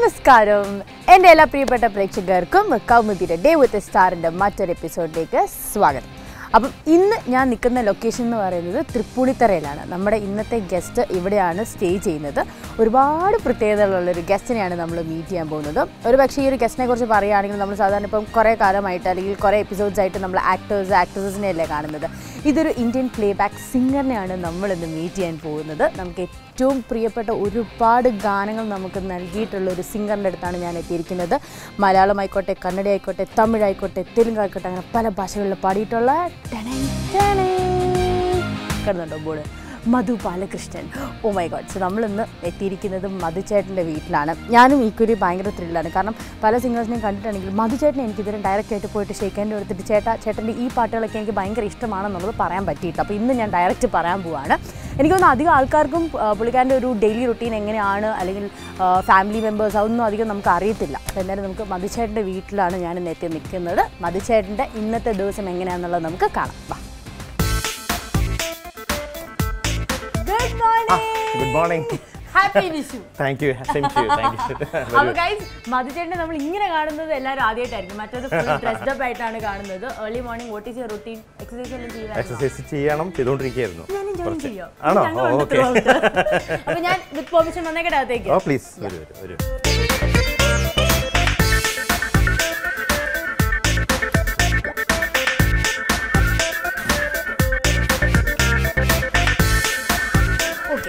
നമസ്കാരം എൻ്റെ എല്ലാ പ്രിയപ്പെട്ട പ്രേക്ഷകർക്കും കൗമുദിയുടെ ഡേ വിത്ത് സ്റ്റാറിൻ്റെ മറ്റൊരു എപ്പിസോഡിലേക്ക് സ്വാഗതം അപ്പം ഇന്ന് ഞാൻ നിൽക്കുന്ന ലൊക്കേഷൻ എന്ന് പറയുന്നത് തൃപ്പൂണിത്തറയിലാണ് നമ്മുടെ ഇന്നത്തെ ഗസ്റ്റ് ഇവിടെയാണ് സ്റ്റേ ചെയ്യുന്നത് ഒരുപാട് പ്രത്യേകതകളുള്ളൊരു ഗസ്റ്റിനെയാണ് നമ്മൾ മീറ്റ് ചെയ്യാൻ പോകുന്നത് ഒരു പക്ഷേ ഈ ഒരു ഗസ്റ്റിനെ കുറിച്ച് പറയുകയാണെങ്കിൽ നമ്മൾ സാധാരണ ഇപ്പം കുറേ കാലമായിട്ട് അല്ലെങ്കിൽ കുറേ എപ്പിസോഡ്സ് ആയിട്ട് നമ്മൾ ആക്ടേഴ്സ് ആക്ട്രസസിനെ അല്ലേ കാണുന്നത് ഇതൊരു ഇന്ത്യൻ പ്ലേ ബാക്ക് സിംഗറിനെയാണ് നമ്മൾ ഇന്ന് മീറ്റ് ചെയ്യാൻ പോകുന്നത് നമുക്ക് ഏറ്റവും പ്രിയപ്പെട്ട ഒരുപാട് ഗാനങ്ങൾ നമുക്ക് നൽകിയിട്ടുള്ള ഒരു സിംഗറിൻ്റെ അടുത്താണ് ഞാൻ എത്തിയിരിക്കുന്നത് മലയാളം ആയിക്കോട്ടെ കന്നഡ ആയിക്കോട്ടെ തമിഴ് ആയിക്കോട്ടെ തെലുങ്ക് ആയിക്കോട്ടെ അങ്ങനെ പല ഭാഷകളിൽ പാടിയിട്ടുള്ള ടണൈ ടണൈ. കിടന്നുണ്ടോ board Madhu Balakrishnan oh my god so നമ്മളിന്ന് എത്തിയിരിക്കുന്നത് മധുചേട്ടൻ്റെ വീട്ടിലാണ് ഞാനും ഈക്വലി ഭയങ്കര ത്രില്ലാണ് കാരണം പല സിംഗേഴ്സിനെയും കണ്ടിട്ടുണ്ടെങ്കിൽ മധുചേട്ടനെ എനിക്ക് ഇതുവരെ ഡയറക്റ്റ് ആയിട്ട് പോയിട്ട് ഷെയ്ക്കാൻ്റെ എടുത്തിട്ട് ചേട്ടാ ചേട്ടൻ്റെ ഈ പാട്ടുകളൊക്കെ എനിക്ക് ഭയങ്കര ഇഷ്ടമാണെന്നുള്ളത് പറയാൻ പറ്റിയിട്ട് അപ്പോൾ ഇന്ന് ഞാൻ ഡയറക്റ്റ് പറയാൻ പോവാണ് എനിക്ക് തോന്നുന്നു അധികം ആൾക്കാർക്കും ആ, പുള്ളിക്കാരൻ്റെ ഒരു ഡെയിലി റുട്ടീൻ എങ്ങനെയാണ് അല്ലെങ്കിൽ ഫാമിലി മെമ്പേഴ്സ് അതൊന്നും അധികം നമുക്ക് അറിയത്തില്ല അപ്പോൾ എന്തായാലും നമുക്ക് മധുചേട്ടൻ്റെ വീട്ടിലാണ് ഞാൻ ഇന്ന് എത്തി നിൽക്കുന്നത് മധുചേട്ടൻ്റെ ഇന്നത്തെ ദിവസം എങ്ങനെയാണെന്നുള്ളത് നമുക്ക് കാണാം വാ good morning good morning happy Vishu thank you same to you thank you അപ്പൊ ഗൈസ് മധുചേട്ടനെ നമ്മൾ ഇങ്ങനെ കാണുന്നത് എല്ലാവരും ആദ്യമായിട്ടായിരിക്കും മറ്റൊരു ഫുൾ ഡ്രസ്ഡ് അപ്പ് ആയിട്ടാണ് കാണുന്നത് early morning vote is routine exercise എല്ലാം ചെയ്യാൻ എക്സസൈസ് ചെയ്യണം ചെയ്തുകൊണ്ടിരിക്കുകയായിരുന്നു ഞാനും ജോയിൻ കുറച്ച്. ചെയ്യോ ആണോ ഞങ്ങൾ ഓ ഉണ്ട് ഓക്കെ throughout. അപ്പൊ ഞാൻ വിത്ത് പെർമിഷൻ വന്നേക്കട്ടെ അകത്തേക്ക് ഓ പ്ലീസ് വരൂ വരൂ വരൂ ഓക്കെ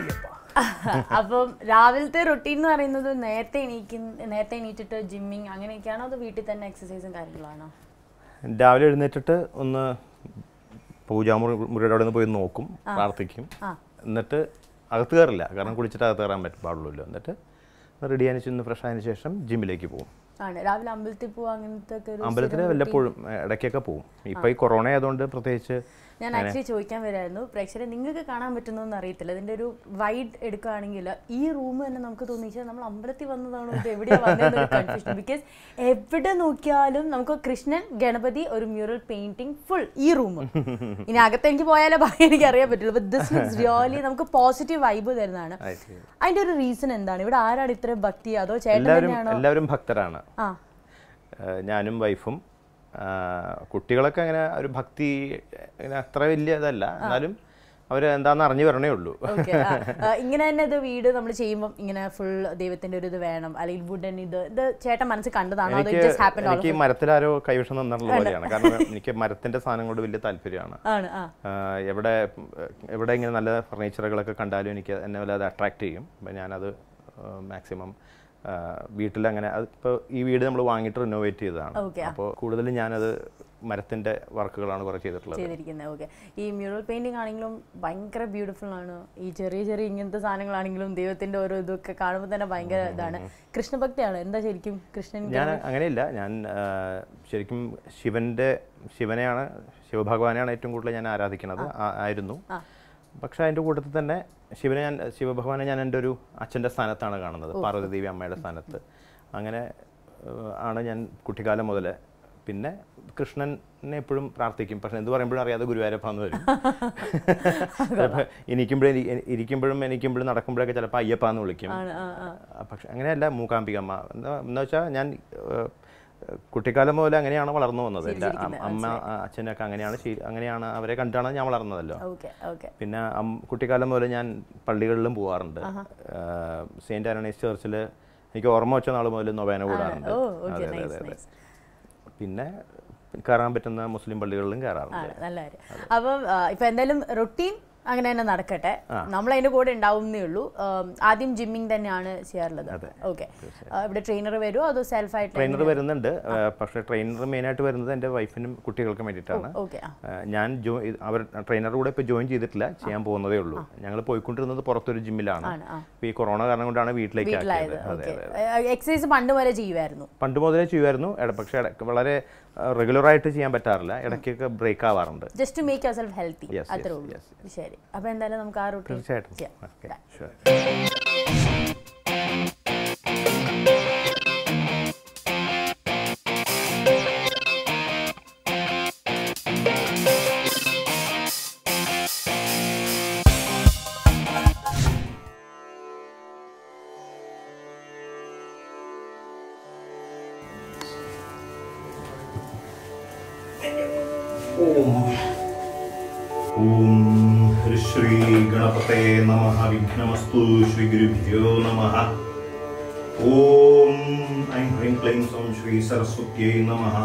അപ്പം രാവിലത്തെ റൊട്ടീൻ എന്ന് പറയുന്നത് നേരത്തെ എണീക്കുന്ന നേരത്തെ എണീറ്റിട്ട് ജിമ്മിങ് അങ്ങനെയൊക്കെയാണോ അതോ വീട്ടിൽ തന്നെ എക്സസൈസും കാര്യങ്ങളാണോ രാവിലെ എഴുന്നേറ്റിട്ട് ഒന്ന് പൂജാമുറി മുറിയുടെ അവിടെ നിന്ന് പോയി നോക്കും പ്രാർത്ഥിക്കും ആ. എന്നിട്ട് അകത്ത് കയറില്ല കാരണം കുളിച്ചിട്ട് അകത്ത് കയറാൻ പറ്റും പാടുള്ളൂ എന്നിട്ട് റെഡി ആയതിനു ശേഷം ഫ്രഷ് ആയതിനു ശേഷം ജിമ്മിലേക്ക് പോകും ആണ് രാവിലെ അമ്പലത്തിൽ പോവാ അങ്ങനത്തെ ഒക്കെ ഒരു അമ്പലത്തിൽ സ്ഥിരം വല്ലപ്പോഴും ഏ, ഇടയ്ക്കൊക്കെ പോകും ഇപ്പം ഈ കൊറോണ ആയതുകൊണ്ട് പ്രത്യേകിച്ച് ഞാൻ ആക്ച്വലി ചോദിക്കാൻ വരായിരുന്നു പ്രേക്ഷകരെ നിങ്ങൾക്ക് കാണാൻ പറ്റുന്നോന്ന് അറിയത്തില്ല ഇതിന്റെ ഒരു വൈഡ് എടുക്കുകയാണെങ്കിൽ ഈ റൂം തന്നെ നമുക്ക് തോന്നിച്ചാൽ നമ്മൾ അമ്പലത്തിൽ വന്നതാണോ ഇത് എവിടെയാ വന്നതെന്നൊരു കൺഫ്യൂഷൻ ബിക്കോസ് എവിടെ നോക്കിയാലും നമുക്ക് കൃഷ്ണൻ ഗണപതി ഒരു മ്യൂറൽ പെയിന്റിംഗ് ഫുൾ ഈ റൂം ഇനി അകത്ത് എനിക്ക് പോയാലേ പറയാൻ എനിക്ക് അറിയാൻ പറ്റുള്ളൂ ബട്ട് ദിസ് ലുക്സ് റിയലി നമുക്ക് പോസിറ്റീവ് വൈബ് തരുന്നതാണ് ആയിട്ട് അതിന്റെ ഒരു റീസൺ എന്താണ് ഇവിടെ ആരാണ് ഇത്രയും ഭക്തി അതോ ചേട്ടൻ എല്ലാവരും തന്നെയാണോ എല്ലാവരും ഭക്തരാണ് ആ ഏഹ് ഞാനും വൈഫും ആഹ് കുട്ടികളൊക്കെ അങ്ങനെ ഒരു ഭക്തി അങ്ങനെ അത്ര വലിയ ഇതല്ല എന്നാലും അവർ എന്താണെന്ന് അറിഞ്ഞു വരണേ ഉള്ളൂ ഓക്കെ ഇങ്ങനെ തന്നെ ഇത് വീട് നമ്മൾ ചെയ്യുമ്പോൾ ഇങ്ങനെ ഫുൾ ദൈവത്തിന്റെ ഒരു ഇത് വേണം അല്ലെങ്കിൽ വുഡൻ ഇത് ഇത് ചേട്ടൻ മനസ്സിൽ കണ്ടതാണോ അതോ എനിക്ക് ജസ്റ്റ് ഹാപ്പൻ എനിക്ക് ഈ മരത്തിലാരോ കൈവശം തന്നിട്ടുള്ള പോലെയാണ് കാരണം എനിക്ക് മരത്തിന്റെ സാധനങ്ങളോട് വലിയ താല്പര്യമാണ് ആണ് ആ ആഹ് എവിടെ എവിടെ ഇങ്ങനെ നല്ല ഫർണിച്ചറുകളൊക്കെ കണ്ടാലും എനിക്ക് എന്നെ വല്ല അത് അട്രാക്ട് ചെയ്യും അപ്പം ഞാനത് മാക്സിമം വീട്ടിലങ്ങനെ അതിപ്പോൾ ഈ വീട് നമ്മൾ വാങ്ങിയിട്ട് റിനോവേറ്റ് ചെയ്തതാണ് Okay. അപ്പോൾ കൂടുതലും ഞാനത് മരത്തിന്റെ വർക്കുകളാണ് കുറേ ചെയ്തിട്ടുള്ളത് ചെയ്തിരിക്കുന്നത് ഓക്കെ ഈ മ്യൂറൽ പെയിന്റിംഗ് ആണെങ്കിലും ഭയങ്കര ബ്യൂട്ടിഫുൾ ആണ് ഈ ചെറിയ ചെറിയ ഇങ്ങനത്തെ സാധനങ്ങളാണെങ്കിലും ദൈവത്തിന്റെ ഓരോ ഇതൊക്കെ കാണുമ്പോൾ തന്നെ ഭയങ്കര ഇതാണ് കൃഷ്ണഭക്തിയാണ് എന്താ ശരിക്കും കൃഷ്ണൻ ഞാൻ അങ്ങനെയില്ല ഞാൻ ആ, ശരിക്കും ശിവന്റെ ശിവനെയാണ് ശിവഭഗവാനെയാണ് ഏറ്റവും കൂടുതൽ ഞാൻ ആരാധിക്കുന്നത് ആ- ആയിരുന്നു പക്ഷെ അതിൻ്റെ കൂട്ടത്തിൽ തന്നെ ശിവനെ ഞാൻ ശിവഭഗവാനെ ഞാൻ എൻ്റെ ഒരു അച്ഛൻ്റെ സ്ഥാനത്താണ് കാണുന്നത് പാർവതി ദേവി അമ്മയുടെ സ്ഥാനത്ത് അങ്ങനെ ആ, ആണ് ഞാൻ കുട്ടിക്കാലം മുതൽ പിന്നെ കൃഷ്ണനെ എപ്പോഴും പ്രാർത്ഥിക്കും പക്ഷെ എന്ത് പറയുമ്പോഴും അറിയാതെ ഗുരുവായൂരപ്പാന്ന് വരും ചിലപ്പോൾ ഇരിക്കുമ്പോഴും ഇരിക്കുമ്പോഴും എനിക്കുമ്പോഴും നടക്കുമ്പോഴൊക്കെ ചിലപ്പോൾ അയ്യപ്പാന്ന് വിളിക്കും ആണ് ആ ആ ആ, പക്ഷെ അങ്ങനെയല്ല മൂകാംബികമ്മ എന്താ എന്ന് വെച്ചാൽ ഞാൻ ഏഹ്, കുട്ടിക്കാലം മുതൽ അങ്ങനെയാണ് വളർന്നു വന്നത് എൻ്റെ അം- അമ്മ ആ, അച്ഛനൊക്കെ അങ്ങനെയാണ് ശീ- അങ്ങനെയാണ് അവരെ കണ്ടാണ് ഞാൻ വളർന്നതല്ലോ ഓക്കെ ഓക്കെ പിന്നെ അം- കുട്ടിക്കാലം മുതൽ ഞാൻ പള്ളികളിലും പോകാറുണ്ട് സെയിൻറ്റ് ആനണീസ് ചർച്ചിൽ എനിക്ക് ഓർമ്മ വെച്ച നാൾ മുതൽ നൊവേന കൂടാറുണ്ട് ഓ ഓക്കെ അതെ, അതെ, നൈസ് അതെ, അതെ. നൈസ് പിന്നെ കയറാൻ പറ്റുന്ന മുസ്ലിം പള്ളികളിലും കയറാറുണ്ട് ആണ് നല്ല കാര്യം അപ്പം ആ, ഇപ്പൊ എന്തായാലും റൊട്ടീൻ അങ്ങനെ തന്നെ നടക്കട്ടെ നമ്മൾ അതിന്റെ കൂടെ ഉണ്ടാവുന്നേ ഉള്ളൂ ആം, ആദ്യം ജിമ്മിങ് തന്നെയാണ് ചെയ്യാറുള്ളത് ഓക്കെ ഇവിടെ ട്രെയിനർ വരുമോ അതോ സെൽഫ് ആയിട്ട് ട്രെയിനർ വരുന്നുണ്ട് ഏഹ്, പക്ഷേ ട്രെയിനർ മെയിനായിട്ട് വരുന്നത് എൻ്റെ വൈഫിനും കുട്ടികൾക്കും വേണ്ടിയിട്ടാണ് ഓക്കെ ആ ഏഹ് ഞാൻ ജോ ഇത് അവർ ട്രെയിനറുടെ കൂടെ ഇപ്പോൾ ജോയിൻ ചെയ്തിട്ടില്ല ചെയ്യാൻ പോകുന്നതേ ഉള്ളൂ ഞങ്ങൾ പോയിക്കൊണ്ടിരുന്നത് പുറത്തൊരു ജിമ്മിലാണ് ആണ് ആ ഇപ്പോൾ ഈ കൊറോണ കാരണം കൊണ്ടാണ് വീട്ടിലേക്ക് ആക്കിയത് വീട്ടിലായത് അതെ ഓക്കെ എക്സസൈസ് പണ്ട് വരെ ചെയ്യുമായിരുന്നു പണ്ട് മുതലേ ചെയ്യുമായിരുന്നു ഇട- പക്ഷേ ഇടയ്ക്ക് വളരെ റെഗുലർ ആയിട്ട് ചെയ്യാൻ പറ്റാറില്ല ഇടയ്ക്കൊക്കെ ബ്രേക്ക് ആവാറുണ്ട് just to make your self healthy Yes, അത്രേ yes, ഉള്ളൂ yes, ശരി അപ്പൊ എന്തായാലും നമുക്ക് ആ റൂട്ടീൻ തീർച്ചയായിട്ടും ചെയ്യാം. Okay Done. ഷുവർ ഓം ശ്രീ ഗണപതേ നമഃ വിഘ്നമസ്തു ശ്രീ ഗുരുഭ്യോ നമഃ ഓം ഐം ഹ്രീം ക്ലൈം സോം ശ്രീ സരസ്വത്यै നമഃ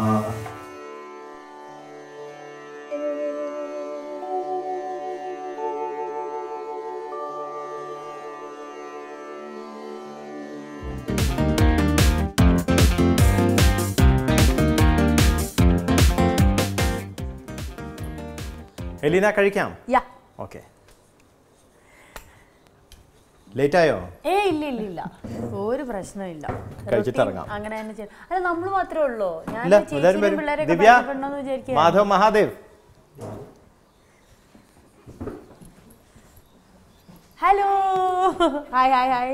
എലീന കഴിക്കാം യാ ഓക്കെ ലേറ്റ് ആയോ ഏ ഇല്ല ഇല്ല ഇല്ല ഒരു പ്രശ്നമില്ല കഴിച്ചിട്ടിറങ്ങാം. Routine അങ്ങനെ തന്നെ ചെയ്യും അല്ല നമ്മൾ മാത്രമേ ഉള്ളൂ ഞാൻ ഇല്ല എല്ലാവരും ചേച്ചിയും വരും പിള്ളേരെയൊക്കെ ദിവ്യ പരിചയപ്പെടണമെന്ന് വിചാരിക്കുക Madhav Mahadev hello hi hi hi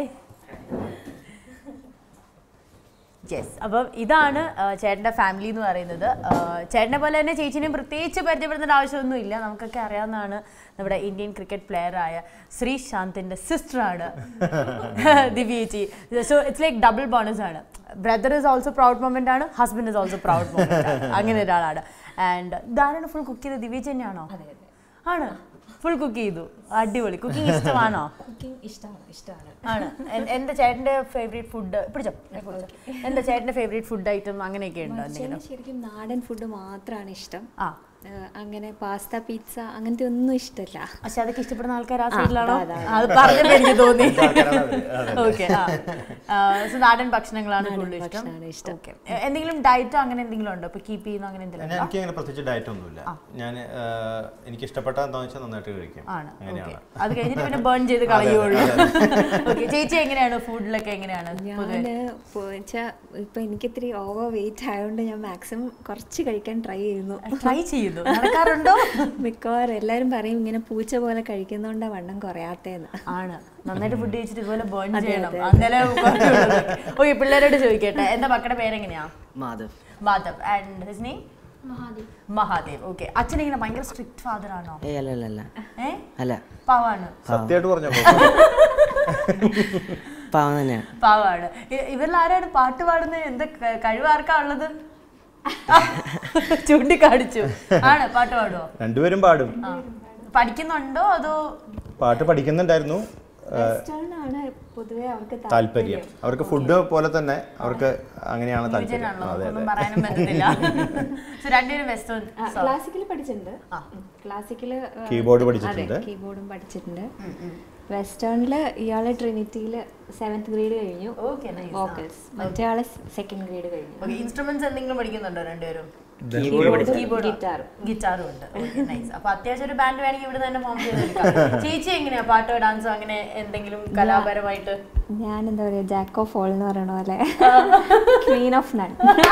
yes അപ്പം ഇതാണ് ആ, ചേട്ടൻ്റെ ഫാമിലി എന്ന് പറയുന്നത് ആ, ചേട്ടനെ പോലെ തന്നെ ചേച്ചിനെയും പ്രത്യേകിച്ച് പരിചയപ്പെടുത്തേണ്ട ആവശ്യമൊന്നുമില്ല നമുക്കൊക്കെ അറിയാവുന്നതാണ് നമ്മുടെ ഇന്ത്യൻ ക്രിക്കറ്റ് പ്ലെയർ ആയ ശ്രീശാന്തിൻ്റെ സിസ്റ്ററാണ് ദിവ്യേച്ചി so it's like double bonus ആണ് brother is also proud moment ആണ് husband is also proud moment അങ്ങനെ ഒരാളാണ് ആൻഡ് ധാരാളം ഫുൾ കുക്ക് ചെയ്ത് ദിവ്യേച്ചി തന്നെയാണോ ആണ് ഫുൾ കുക്ക് ചെയ്തു അടിപൊളി കുക്കിംഗ് ഇഷ്ടമാണോ കുക്കിംഗ് ഇഷ്ടമാണ് ഇഷ്ടമാണ് ആണ് എൻ- എന്റെ ചേട്ടന്റെ ഫേവറേറ്റ് ഫുഡ് പിടിച്ചോ ഞാൻ പിടിച്ചോ. എന്താ ചേട്ടന്റെ ഫേവറേറ്റ് ഫുഡ് ഐറ്റം അങ്ങനെയൊക്കെ ഉണ്ടോ എന്തെങ്കിലും മനുഷ്യന് ശരിക്കും നാടൻ ഫുഡ് മാത്രമാണ് ഇഷ്ടം ആ ഏഹ് അങ്ങനെ പാസ്ത പിസ്സ അങ്ങനത്തെ ഒന്നും ഇഷ്ടമല്ല പക്ഷെ അതൊക്കെ ഇഷ്ടപ്പെടുന്ന ആൾക്കാർ ആ ആ, സൈഡിലാണോ അതാ, അത് പറഞ്ഞപ്പോ എനിക്ക് തോന്നി ഓക്കെ സോ നാടൻ ഭക്ഷണങ്ങളാണ് നാടൻ കൂടുതൽ ഇഷ്ടം ഭക്ഷണമാണ് ഇഷ്ടം. ഓക്കെ എന്തെങ്കിലും ഡയറ്റോ അങ്ങനെ എന്തെങ്കിലും ഉണ്ടോ ഇപ്പൊ കീപ്പ് ചെയ്യുന്ന അങ്ങനെ എന്തെങ്കിലും ഉണ്ടോ എനിക്ക് അങ്ങനെ പ്രത്യേകിച്ച് ഡയറ്റ് ഒന്നുമില്ല ഞാൻ എനിക്ക് ഇഷ്ടപ്പെട്ട എന്താണെന്ന് വെച്ചാൽ നന്നായിട്ട് കഴിക്കും ആണ് ഓക്കെ അങ്ങനെയാണ് അത് കഴിഞ്ഞിട്ട് പിന്നെ ബേൺ ചെയ്ത് കളയുള്ളൂ ഓക്കെ ചേച്ചി എങ്ങനെയാണ് ഫുഡിലൊക്കെ എങ്ങനെയാണ് പൊതുവെ ഞാൻ വെച്ചാൽ ഇപ്പൊ എനിക്ക് ഇത്തിരി ഓവർ വെയിറ്റ് ആയതുകൊണ്ട് ഞാൻ മാക്സിമം കുറച്ച് കഴിക്കാൻ ട്രൈ ചെയ്യുന്നു ട്രൈ ചെയ്യുന്നു നടക്കാറുണ്ടോ മിക്കവാറും എല്ലാവരും പറയും ഇങ്ങനെ പൂച്ച പോലെ കഴിക്കുന്നോണ്ടാ വണ്ണം കുറയാത്തേന്ന് ആണ് നന്നായിട്ട് ഫുഡ് കഴിച്ചിട്ട് ഇതുപോലെ ബേൺ അതെ, ചെയ്യണം അതെ, അന്നേരം ഓക്കെ പിള്ളേരോട് ചോദിക്കട്ടെ എന്റെ മക്കളുടെ പേരെങ്ങനെയാ Madhav Madhav and his name Mahadev okay അച്ഛൻ ഇങ്ങനെ ഭയങ്കര സ്ട്രിക്റ്റ് ഫാദർ ആണോ ഏയ് അല്ല അല്ല അല്ല ഏ അല്ല പാവാണ് സത്യമായിട്ട് പറഞ്ഞോ പാവം തന്നെയാണ് പാവാണ് ഇ- ഇവരിൽ ആരാണ് പാട്ട് പാടുന്നത് എന്താ ക- കഴിവ് ആർക്കാ ഉള്ളത് ചൂണ്ടിക്കാണിച്ചു ആണ് പാട്ട് പാടുവോ രണ്ടുപേരും പാടും ആ പഠിക്കുന്നുണ്ടോ അതോ പാട്ട് പഠിക്കുന്നുണ്ടായിരുന്നു വെസ്റ്റേൺ ആണ് പൊതുവെ അവർക്ക് താല്പര്യം അവർക്ക് ഫുഡ് പോലെ തന്നെ അവർക്ക് അങ്ങനെയാണ് താല്പര്യം ന്യൂജനാണല്ലോ അതെ ഒന്നും അതെ പറയാനും പറ്റുന്നില്ല സോ രണ്ടുപേരും വെസ്റ്റേൺ ക്ലാസിക്കൽ പഠിച്ചിട്ടുണ്ട് ക്ലാസിക്കല് കീബോർഡ് പഠിച്ചിട്ടുണ്ട് കീബോർഡും പഠിച്ചിട്ടുണ്ട് വെസ്റ്റേണില് ഇയാള് ട്രിനിറ്റിയില് സെവൻത് ഗ്രേഡ് കഴിഞ്ഞു ഓക്കെ നൈസ് വോക്കൽസ് മറ്റേ ആള് സെക്കൻഡ് ഗ്രേഡ് കഴിഞ്ഞു ഓക്കെ ഇൻസ്ട്രുമെന്റ്സ് എന്തെങ്കിലും പഠിക്കുന്നുണ്ടോ രണ്ടുപേരും കീബോർഡ് കീബോർഡ് ഗിറ്റാർ ഗിറ്റാറും ഉണ്ട് നൈസ് അപ്പൊ അത്യാവശ്യം ഒരു ബാൻഡ് വേണമെങ്കിൽ ഇവിടെ തന്നെ ഫോം ചെയ്തെടുക്കാം ചേച്ചി എങ്ങനെയാ പാട്ടോ ഡാൻസോ അങ്ങനെ എന്തെങ്കിലും കലാപരമായിട്ട് ഞാൻ എന്താ പറയാ ജാക്ക് ഓഫ് ഓൾ എന്ന് പറയണ പോലെ queen of none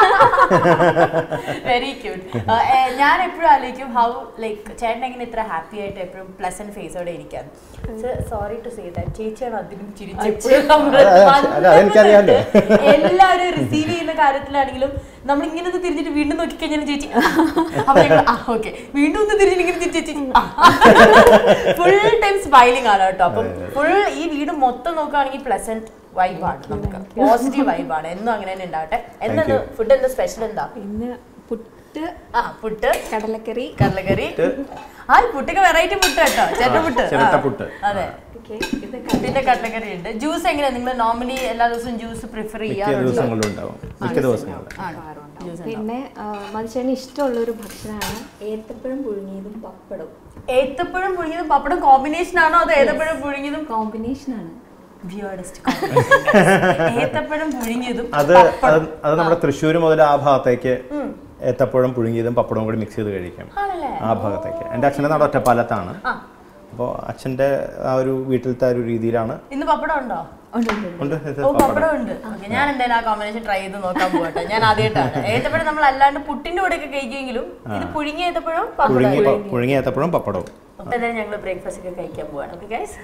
very cute ഞാൻ എപ്പോഴും ആലോചിക്കും ഹൗ ലൈക്ക് ചേട്ടൻ എങ്ങനെ ഇത്ര ഹാപ്പി ആയിട്ട് എപ്പോഴും പ്ലസന്റ് ഫേസോടെ ഇരിക്കാൻ സോറി ടു സേ ദാറ്റ് ചേച്ചിയാണ് അതിനും ചിരിച്ചെപ്പോഴും അല്ല, അതെനിക്കറിയാലോ. എല്ലാവരും റിസീവ് ചെയ്യുന്ന കാര്യത്തിലാണെങ്കിലും നമ്മൾ ഇങ്ങനെ ഒന്ന് തിരിഞ്ഞിട്ട് വീണ്ടും നോക്കിക്കഴിഞ്ഞാൽ ചേച്ചി അപ്പൊ ഞങ്ങൾ ആ ഓക്കെ വീണ്ടും ഒന്ന് തിരിഞ്ഞിട്ട് ഇങ്ങനെ തിരിച്ച് ചേച്ചി ഫുൾ ടൈം സ്മൈലിംഗ് ആണ് കേട്ടോ അപ്പം ഫുൾ ഈ വീട് മൊത്തം നോക്കുകയാണെങ്കിൽ പ്ലസന്റ് വൈബാണ് നമുക്ക് പോസിറ്റീവ് വൈബാണ് എന്നും അങ്ങനെ തന്നെ ഉണ്ടാവട്ടെ എന്താ you. ഫുഡ് എന്താ സ്പെഷ്യൽ എന്താ പിന്നെ പുട്ട് ആ പുട്ട് കടലക്കറി കടലക്കറി ആ പുട്ടൊക്കെ വെറൈറ്റി പുട്ട് കേട്ടോ ചേട്ട പുട്ട് ആ, ചിരട്ടപ്പുട്ട്. അതെ ഓക്കെ ഇത് പിന്നെ കടലക്കറി ഉണ്ട് ജ്യൂസ് എങ്ങനെയാ നിങ്ങൾ നോർമലി എല്ലാ ദിവസവും ജ്യൂസ് പ്രിഫർ മിക്ക ചെയ്യാറുണ്ടോ ദിവസങ്ങളിലും ഉണ്ടാവും മിക്ക ദിവസങ്ങളിലും ആണ് ജ്യൂസ് പിന്നെ മനുഷ്യന് ഇഷ്ടമുള്ള ഒരു ഭക്ഷണമാണ് ഏത്തപ്പഴം പുഴുങ്ങിയതും പപ്പടവും ഏത്തപ്പഴം പുഴുങ്ങിയതും പപ്പടം കോമ്പിനേഷൻ ആണോ അതോ ഏത്തപ്പഴം പുഴുങ്ങിയതും കോമ്പിനേഷൻ ആണ് വിയേർഡസ്റ്റ് ഏത്തപ്പഴം പുഴുങ്ങിയതും അത് അത് അത് നമ്മുടെ തൃശ്ശൂർ മുതൽ ആ ഭാഗത്തേക്ക് ഏത്തപ്പഴം പുഴുങ്ങിയതും പപ്പടവും കൂടി മിക്സ് ചെയ്ത് കഴിക്കാം ആണല്ലേ ആ ഭാഗത്തേക്ക് എൻ്റെ അച്ഛൻ്റെ നാട് ഒറ്റപ്പാലത്താണ് ആ അപ്പോൾ അച്ഛൻ്റെ ആ ഒരു വീട്ടിലത്തെ ആ ഒരു രീതിയിലാണ് ഇന്ന് പപ്പടം ഉണ്ടോ ഉണ്ട് ഉണ്ട്, ഉണ്ട്. ഉണ്ട് ഇത് ഓ പപ്പടം പപ്പടം ഉണ്ട് ഓക്കെ ഞാൻ എന്തായാലും ആ കോമ്പിനേഷൻ ട്രൈ ചെയ്ത് നോക്കാൻ പോകട്ടെ ഞാൻ ആദ്യമായിട്ടാണ് ഏത്തപ്പഴം നമ്മൾ അല്ലാണ്ട് പുട്ടിന്റെ കൂടെ ഒക്കെ കഴിക്കുമെങ്കിലും ഇത് പുഴുങ്ങിയ ഏത്തപ്പഴം പുഴുങ്ങി പപ്പടം പ- പുഴുങ്ങിയ ഏത്തപ്പഴം പപ്പടവും അപ്പൊ എന്തായാലും ഞങ്ങൾ ബ്രേക്ക്ഫാസ്റ്റ് ഒക്കെ കഴിക്കാൻ പോവാണ് ഓക്കെ ഗൈസ്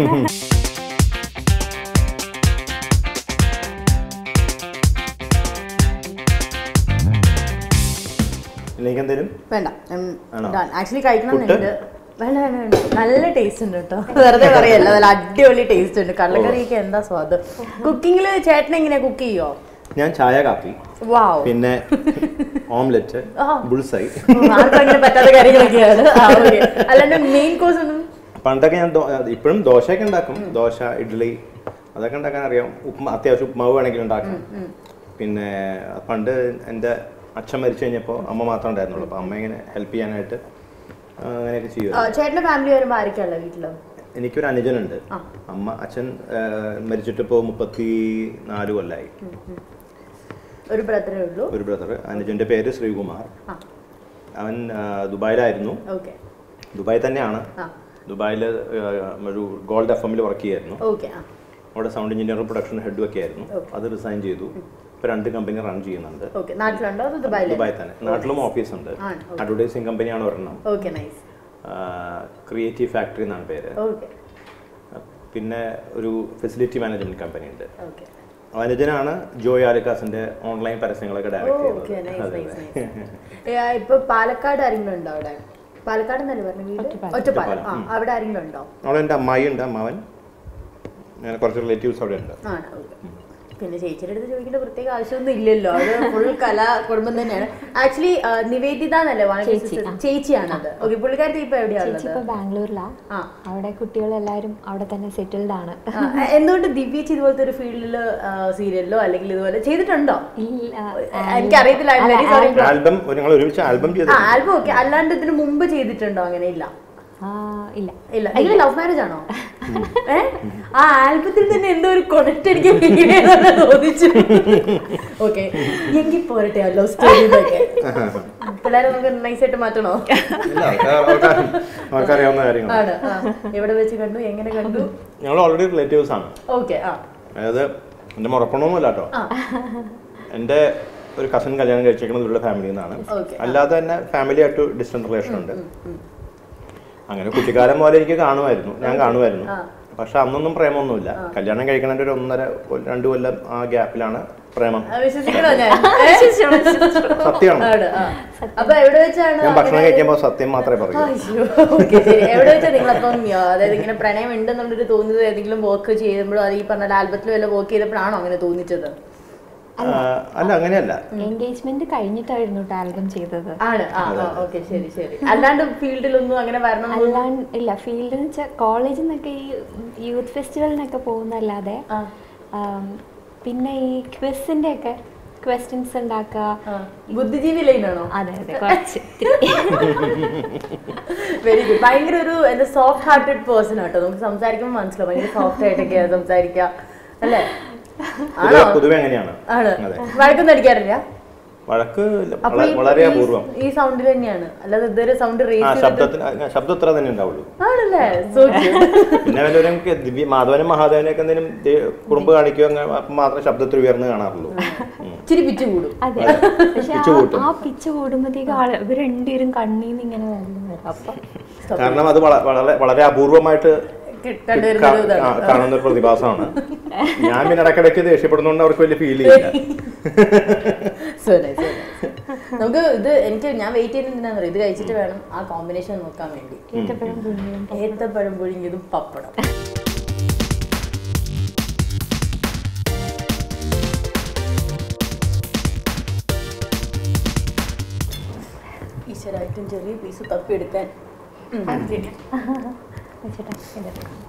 ഇതിലേക്ക് എന്തേലും വേണ്ട ആണോ? ആക്ച്വലി കഴിക്കണമെന്നുണ്ട് വേണ്ട വേണ്ട വേണ്ട നല്ല ടേസ്റ്റ് ഉണ്ട് കേട്ടോ വെറുതെ പറയല്ല നല്ല അടിപൊളി ടേസ്റ്റ് ഉണ്ട് കടലക്കറിയൊക്കെ എന്താ സ്വാദ് കുക്കിങ്ങിൽ ചേട്ടൻ എങ്ങനെയാ കുക്ക് ചെയ്യോ ഞാൻ ചായ കാപ്പി വാവ് പിന്നെ ഓംലെറ്റ് ആ. ബുൾസൈ ആർക്കും അങ്ങനെ പറ്റാത്ത കാര്യങ്ങളൊക്കെയാണ് ആ, okay. അല്ലാണ്ട് മെയിൻ കോഴ്സ് ഒന്നും പണ്ടൊക്കെ ഞാൻ ദോ- ഇപ്പോഴും ദോശയൊക്കെ ഉണ്ടാക്കും ദോശ ഇഡ്ഡലി അതൊക്കെ ഉണ്ടാക്കാൻ അറിയാം ഉപ്മ അത്യാവശ്യം ഉപ്മാവ് വേണമെങ്കിൽ ഉണ്ടാക്കും പിന്നെ പണ്ട് എൻ്റെ അച്ഛൻ മരിച്ചു കഴിഞ്ഞപ്പോൾ അമ്മ മാത്രമേ ഉണ്ടായിരുന്നുള്ളൂ അപ്പോൾ അമ്മ ഇങ്ങനെ ഹെൽപ്പ് ചെയ്യാനായിട്ട് ആ, അങ്ങനെയൊക്കെ ആ, ചെയ്യുമായിരുന്നു ചേട്ടന്റെ ഫാമിലി വരുമ്പോ ആയിരിക്കുമല്ലോ വീട്ടിലോ എനിക്കൊരു അനുജനുണ്ട് ആ. അമ്മ അച്ഛൻ ആ, മരിച്ചിട്ടിപ്പോൾ മുപ്പത്തി നാല് കൊല്ലമായി ഒരു ബ്രദറേ ഉള്ളൂ ഒരു ബ്രദർ അനുജൻ്റെ പേര് ശ്രീകുമാർ ആ അവൻ ആ, ദുബായിലായിരുന്നു ഓക്കെ ദുബായ് തന്നെയാണ് ആ ദുബായിൽ ഒരു ഗോൾഡ് എഫ് എമ്മിൽ വർക്ക് ചെയ്യായിരുന്നു ഓക്കെ ആ അവിടെ സൗണ്ട് എഞ്ചിനീയറും പ്രൊഡക്ഷൻ ഹെഡും ഒക്കെ ആയിരുന്നു Okay. അത് റിസൈൻ ചെയ്തു ഇപ്പോൾ രണ്ട് കമ്പനി റൺ ചെയ്യുന്നുണ്ട് ഓക്കെ നാട്ടിലുണ്ടോ അത് ദുബായിലോ ദുബായ് തന്നെ നാട്ടിലും ഓഫീസ് ഉണ്ട് ആണ്, okay. അഡ്വർടൈസിങ് കമ്പനിയാണ് ഒരെണ്ണം ഓക്കെ നൈസ് ക്രിയേറ്റീവ് ഫാക്ടറി എന്നാണ് പേര് ഓക്കെ പിന്നെ ഒരു ഫെസിലിറ്റി മാനേജ്മെന്റ് കമ്പനി ഉണ്ട് ഓക്കെ അനുജനാണ് ജോയ് ആലിക്കാസിന്റെ ഓൺലൈൻ പരസ്യങ്ങളൊക്കെ ഡയറക്റ്റ് ഓക്കെ നൈസ് ചെയ്യുന്നത് അതെ, നൈസ് അതെ. നൈസ് ഇപ്പൊ പാലക്കാട് ആരെങ്കിലും ഉണ്ടോ അവിടെ പാലക്കാട് എന്നല്ലേ പറഞ്ഞ വീട് ഒറ്റപ്പാലം ആ അവിടെ ആരെങ്കിലും ഉണ്ടോ അവിടെ എൻ്റെ അമ്മായി ഉണ്ട് അമ്മാവൻ അങ്ങനെ കുറച്ച് റിലേറ്റീവ്സ് അവിടെ ഉണ്ട് ആണ് ഓക്കെ പിന്നെ ചേച്ചിയുടെ അടുത്ത് ചോദിക്കേണ്ട പ്രത്യേക ആവശ്യമൊന്നും ഇല്ലല്ലോ അത് ഫുൾ കലാ കുടുംബം തന്നെയാണ് ആക്ച്വലി നിവേദിത എന്നല്ലേ one of your ചേച്ചി, sisters? ആ. ചേച്ചിയാണത് ഓക്കെ പുള്ളിക്കാരത്തി ഇപ്പൊ എവിടെയാ ചേച്ചി ഉള്ളത് ഇപ്പൊ ബാംഗ്ലൂരിലാ ആ അവിടെ കുട്ടികളെല്ലാരും അവിടെ തന്നെ സെറ്റിൽഡ് ആണ് ആ, എന്തുകൊണ്ട് ദിവ്യച്ച് ഇതുപോലത്തെ ഒരു ഫീൽഡിൽ സീരിയലിലോ അല്ലെങ്കിൽ ഇതുപോലെ ചെയ്തിട്ടുണ്ടോ ഇല്ല, എനിക്കറിയത്തില്ല അല്ല, very sorry. ആൽബം ഞങ്ങൾ ഒരുമിച്ച് ആൽബം ആ ചെയ്തു ആൽബം ഓക്കെ അല്ലാണ്ട് ഇതിന് മുമ്പ് ചെയ്തിട്ടുണ്ടോ അങ്ങനെ ഇല്ല ആ, ഇല്ല ഇല്ല നിങ്ങൾ ലവ് മാരേജ് ആണോ ഏ ആ ആൽബത്തിൽ തന്നെ എന്തോ ഒരു കൊണക്ട് എനിക്ക് feel ചെയ്തോണ്ട് തോന്നിച്ചു ഓക്കെ എങ്കിൽ പോരട്ടെ ആ ലവ് സ്റ്റോറി പിള്ളേരെ നമുക്ക് നൈസായിട്ട് മാറ്റണോ ഇല്ല അവർക്ക് അവർക്ക് അവർക്കറിയാവുന്ന കാര്യങ്ങൾ ആണ് ആ. എവിടെ വെച്ച് കണ്ടു എങ്ങനെ കണ്ടു ഞങ്ങൾ ഓൾറെഡി റിലേറ്റീവ്സ് ആണ് ഓക്കെ ആ അതായത് എൻ്റെ മുറപ്പണമൊന്നുമല്ല കേട്ടോ ആ എൻ്റെ ഒരു കസിൻ കല്യാണം കഴിച്ചേക്കുന്നത് ഇവരുടെ ഫാമിലിയിൽ നിന്നാണ് Okay. അല്ലാതെ തന്നെ ഫാമിലി ആയിട്ട് ഡിസ്റ്റന്റ് റിലേഷൻ ഉണ്ട് അങ്ങനെ കുട്ടിക്കാലം പോലെ എനിക്ക് കാണുമായിരുന്നു ഞാൻ കാണുമായിരുന്നു ആ. പക്ഷെ അന്നൊന്നും പ്രേമൊന്നുമില്ല കല്യാണം കഴിക്കണതിന്റെ ഒരു ഒന്നര കൊല്ല- രണ്ട് കൊല്ലം ആ ഗ്യാപ്പിലാണ് പ്രേമം ആ, വിശ്വസിക്കണോ ഞാൻ ഏ? സത്യമാണ് ആണ് ആ. അപ്പൊ എവിടെ വെച്ചാണ് ഞാൻ ഭക്ഷണം അങ്ങനെ- കഴിക്കുമ്പോൾ സത്യം മാത്രമേ പറയൂ അയ്യോ, okay, ശരി. എവിടെ വെച്ചാ നിങ്ങളപ്പം ആ, അതായത് ഇങ്ങനെ പ്രണയം ഉണ്ടെന്നുള്ളൊരു തോന്നിയത് ഏതെങ്കിലും വർക്ക് ചെയ്യുമ്പോഴോ അത് ഈ പറഞ്ഞ ആൽബത്തിൽ വല്ല വർക്ക് ചെയ്തപ്പോഴാണോ അങ്ങനെ തോന്നിച്ചത് ആ, അല്ല അങ്ങനെയല്ല എൻഗേജ്മെന്റ് കഴിഞ്ഞിട്ടായിരുന്നു കേട്ടോ ആൽബം ചെയ്തത് ആണ് ആ ഓക്കെ ശരി ശരി അല്ലാണ്ട് ഫീൽഡിലൊന്നും അങ്ങനെ വരണം എന്നൊന്നും- അല്ലാണ്ട് ഇല്ല ഫീൽഡിൽ വെച്ചാൽ കോളേജിൽ നിന്നൊക്കെ ഈ യൂത്ത് ഫെസ്റ്റിവലിനൊക്കെ പോകുന്നല്ലാതെ ആ, ആം, പിന്നെ ഈ ക്വിസിന്റെ ഒക്കെ ക്വസ്റ്റ്യൻസ് ഉണ്ടാക്കുക ആ. ബുദ്ധിജീവി ലൈനാണോ അതെ അതെ കുറച്ച് വെരി ഗുഡ് ഭയങ്കര ഒരു എന്താ സോഫ്റ്റ് ഹാർട്ടഡ് പേഴ്സൺ ആട്ടോ നമുക്ക് സംസാരിക്കുമ്പോൾ മനസ്സിലാവും ഭയങ്കര സോഫ്റ്റ് ആയിട്ടൊക്കെയാ സംസാരിക്കുക അല്ലേ ആണോ പൊതുവെ പൊതുവെ അങ്ങനെയാണ് ആണ് അതെ വഴക്കൊന്നും അടിക്കാറില്ല വഴക്ക് അപ്പൊ വള- ഈ- വളരെ ഈ- അപൂർവം ഈ സൗണ്ടിൽ തന്നെയാണ് അല്ലാതെ ഇതുവരെ സൗണ്ട് ആ റേസ് ചെയ്തിട്ട് ശബ്ദത്തിന് ആ, ശബ്ദം ഇത്ര തന്നെ ഉണ്ടാവുള്ളൂ ആണല്ലേ സോ പിന്നെ വല്ലവരും ദിവ്യ മാധവനും മഹാദേവനൊക്കെ എന്തെങ്കിലും ദേ- കുറുമ്പ് കാണിക്കുക അങ്ങനെ അപ്പം മാത്രമേ ശബ്ദത്തിൽ ഉയർന്ന് കാണാറുള്ളൂ ഉം. ഇച്ചിരി പിച്ചു കൂടും അതെ പക്ഷെ പിച്ച് കൂട്ടും. ആ പിച്ച് കൂടുമ്പോഴത്തേക്ക് ആള് ഇവർ രണ്ടുപേരും കണ്ണീന്ന് ഇങ്ങനെ വെള്ളം വരും അപ്പൊ കാരണം അത് വള- വളരെ വളരെ അപൂർവമായിട്ട് കണ്ടുവരുന്ന ഒരു കാ- ആ, ഇതാണ് കാണുന്ന ഒരു പ്രതിഭാസമാണ് ഞാൻ പിന്നെ ഇടയ്ക്കിടയ്ക്ക് ദേഷ്യപ്പെടുന്നതുകൊണ്ട് അവർക്ക് വലിയ ഫീൽ ചെയ്യില്ല So nice, so nice. നമുക്ക് ഇത് എനിക്ക് ഞാൻ വെയിറ്റ് ചെയ്യുന്നത് എന്തിനാണെന്ന് ഇത് കഴിച്ചിട്ട് വേണം ആ കോമ്പിനേഷൻ നോക്കാൻ വേണ്ടി ഈത്തപ്പഴം പുഴുങ്ങിയതും ഏത്തപ്പഴം പുഴുങ്ങിയതും പപ്പടം ഈശ്വരായിട്ടും ചെറിയ പീസ് തപ്പിയെടുക്കാൻ ഉം, ശരി. വെച്ചിട്ടാ ഇത്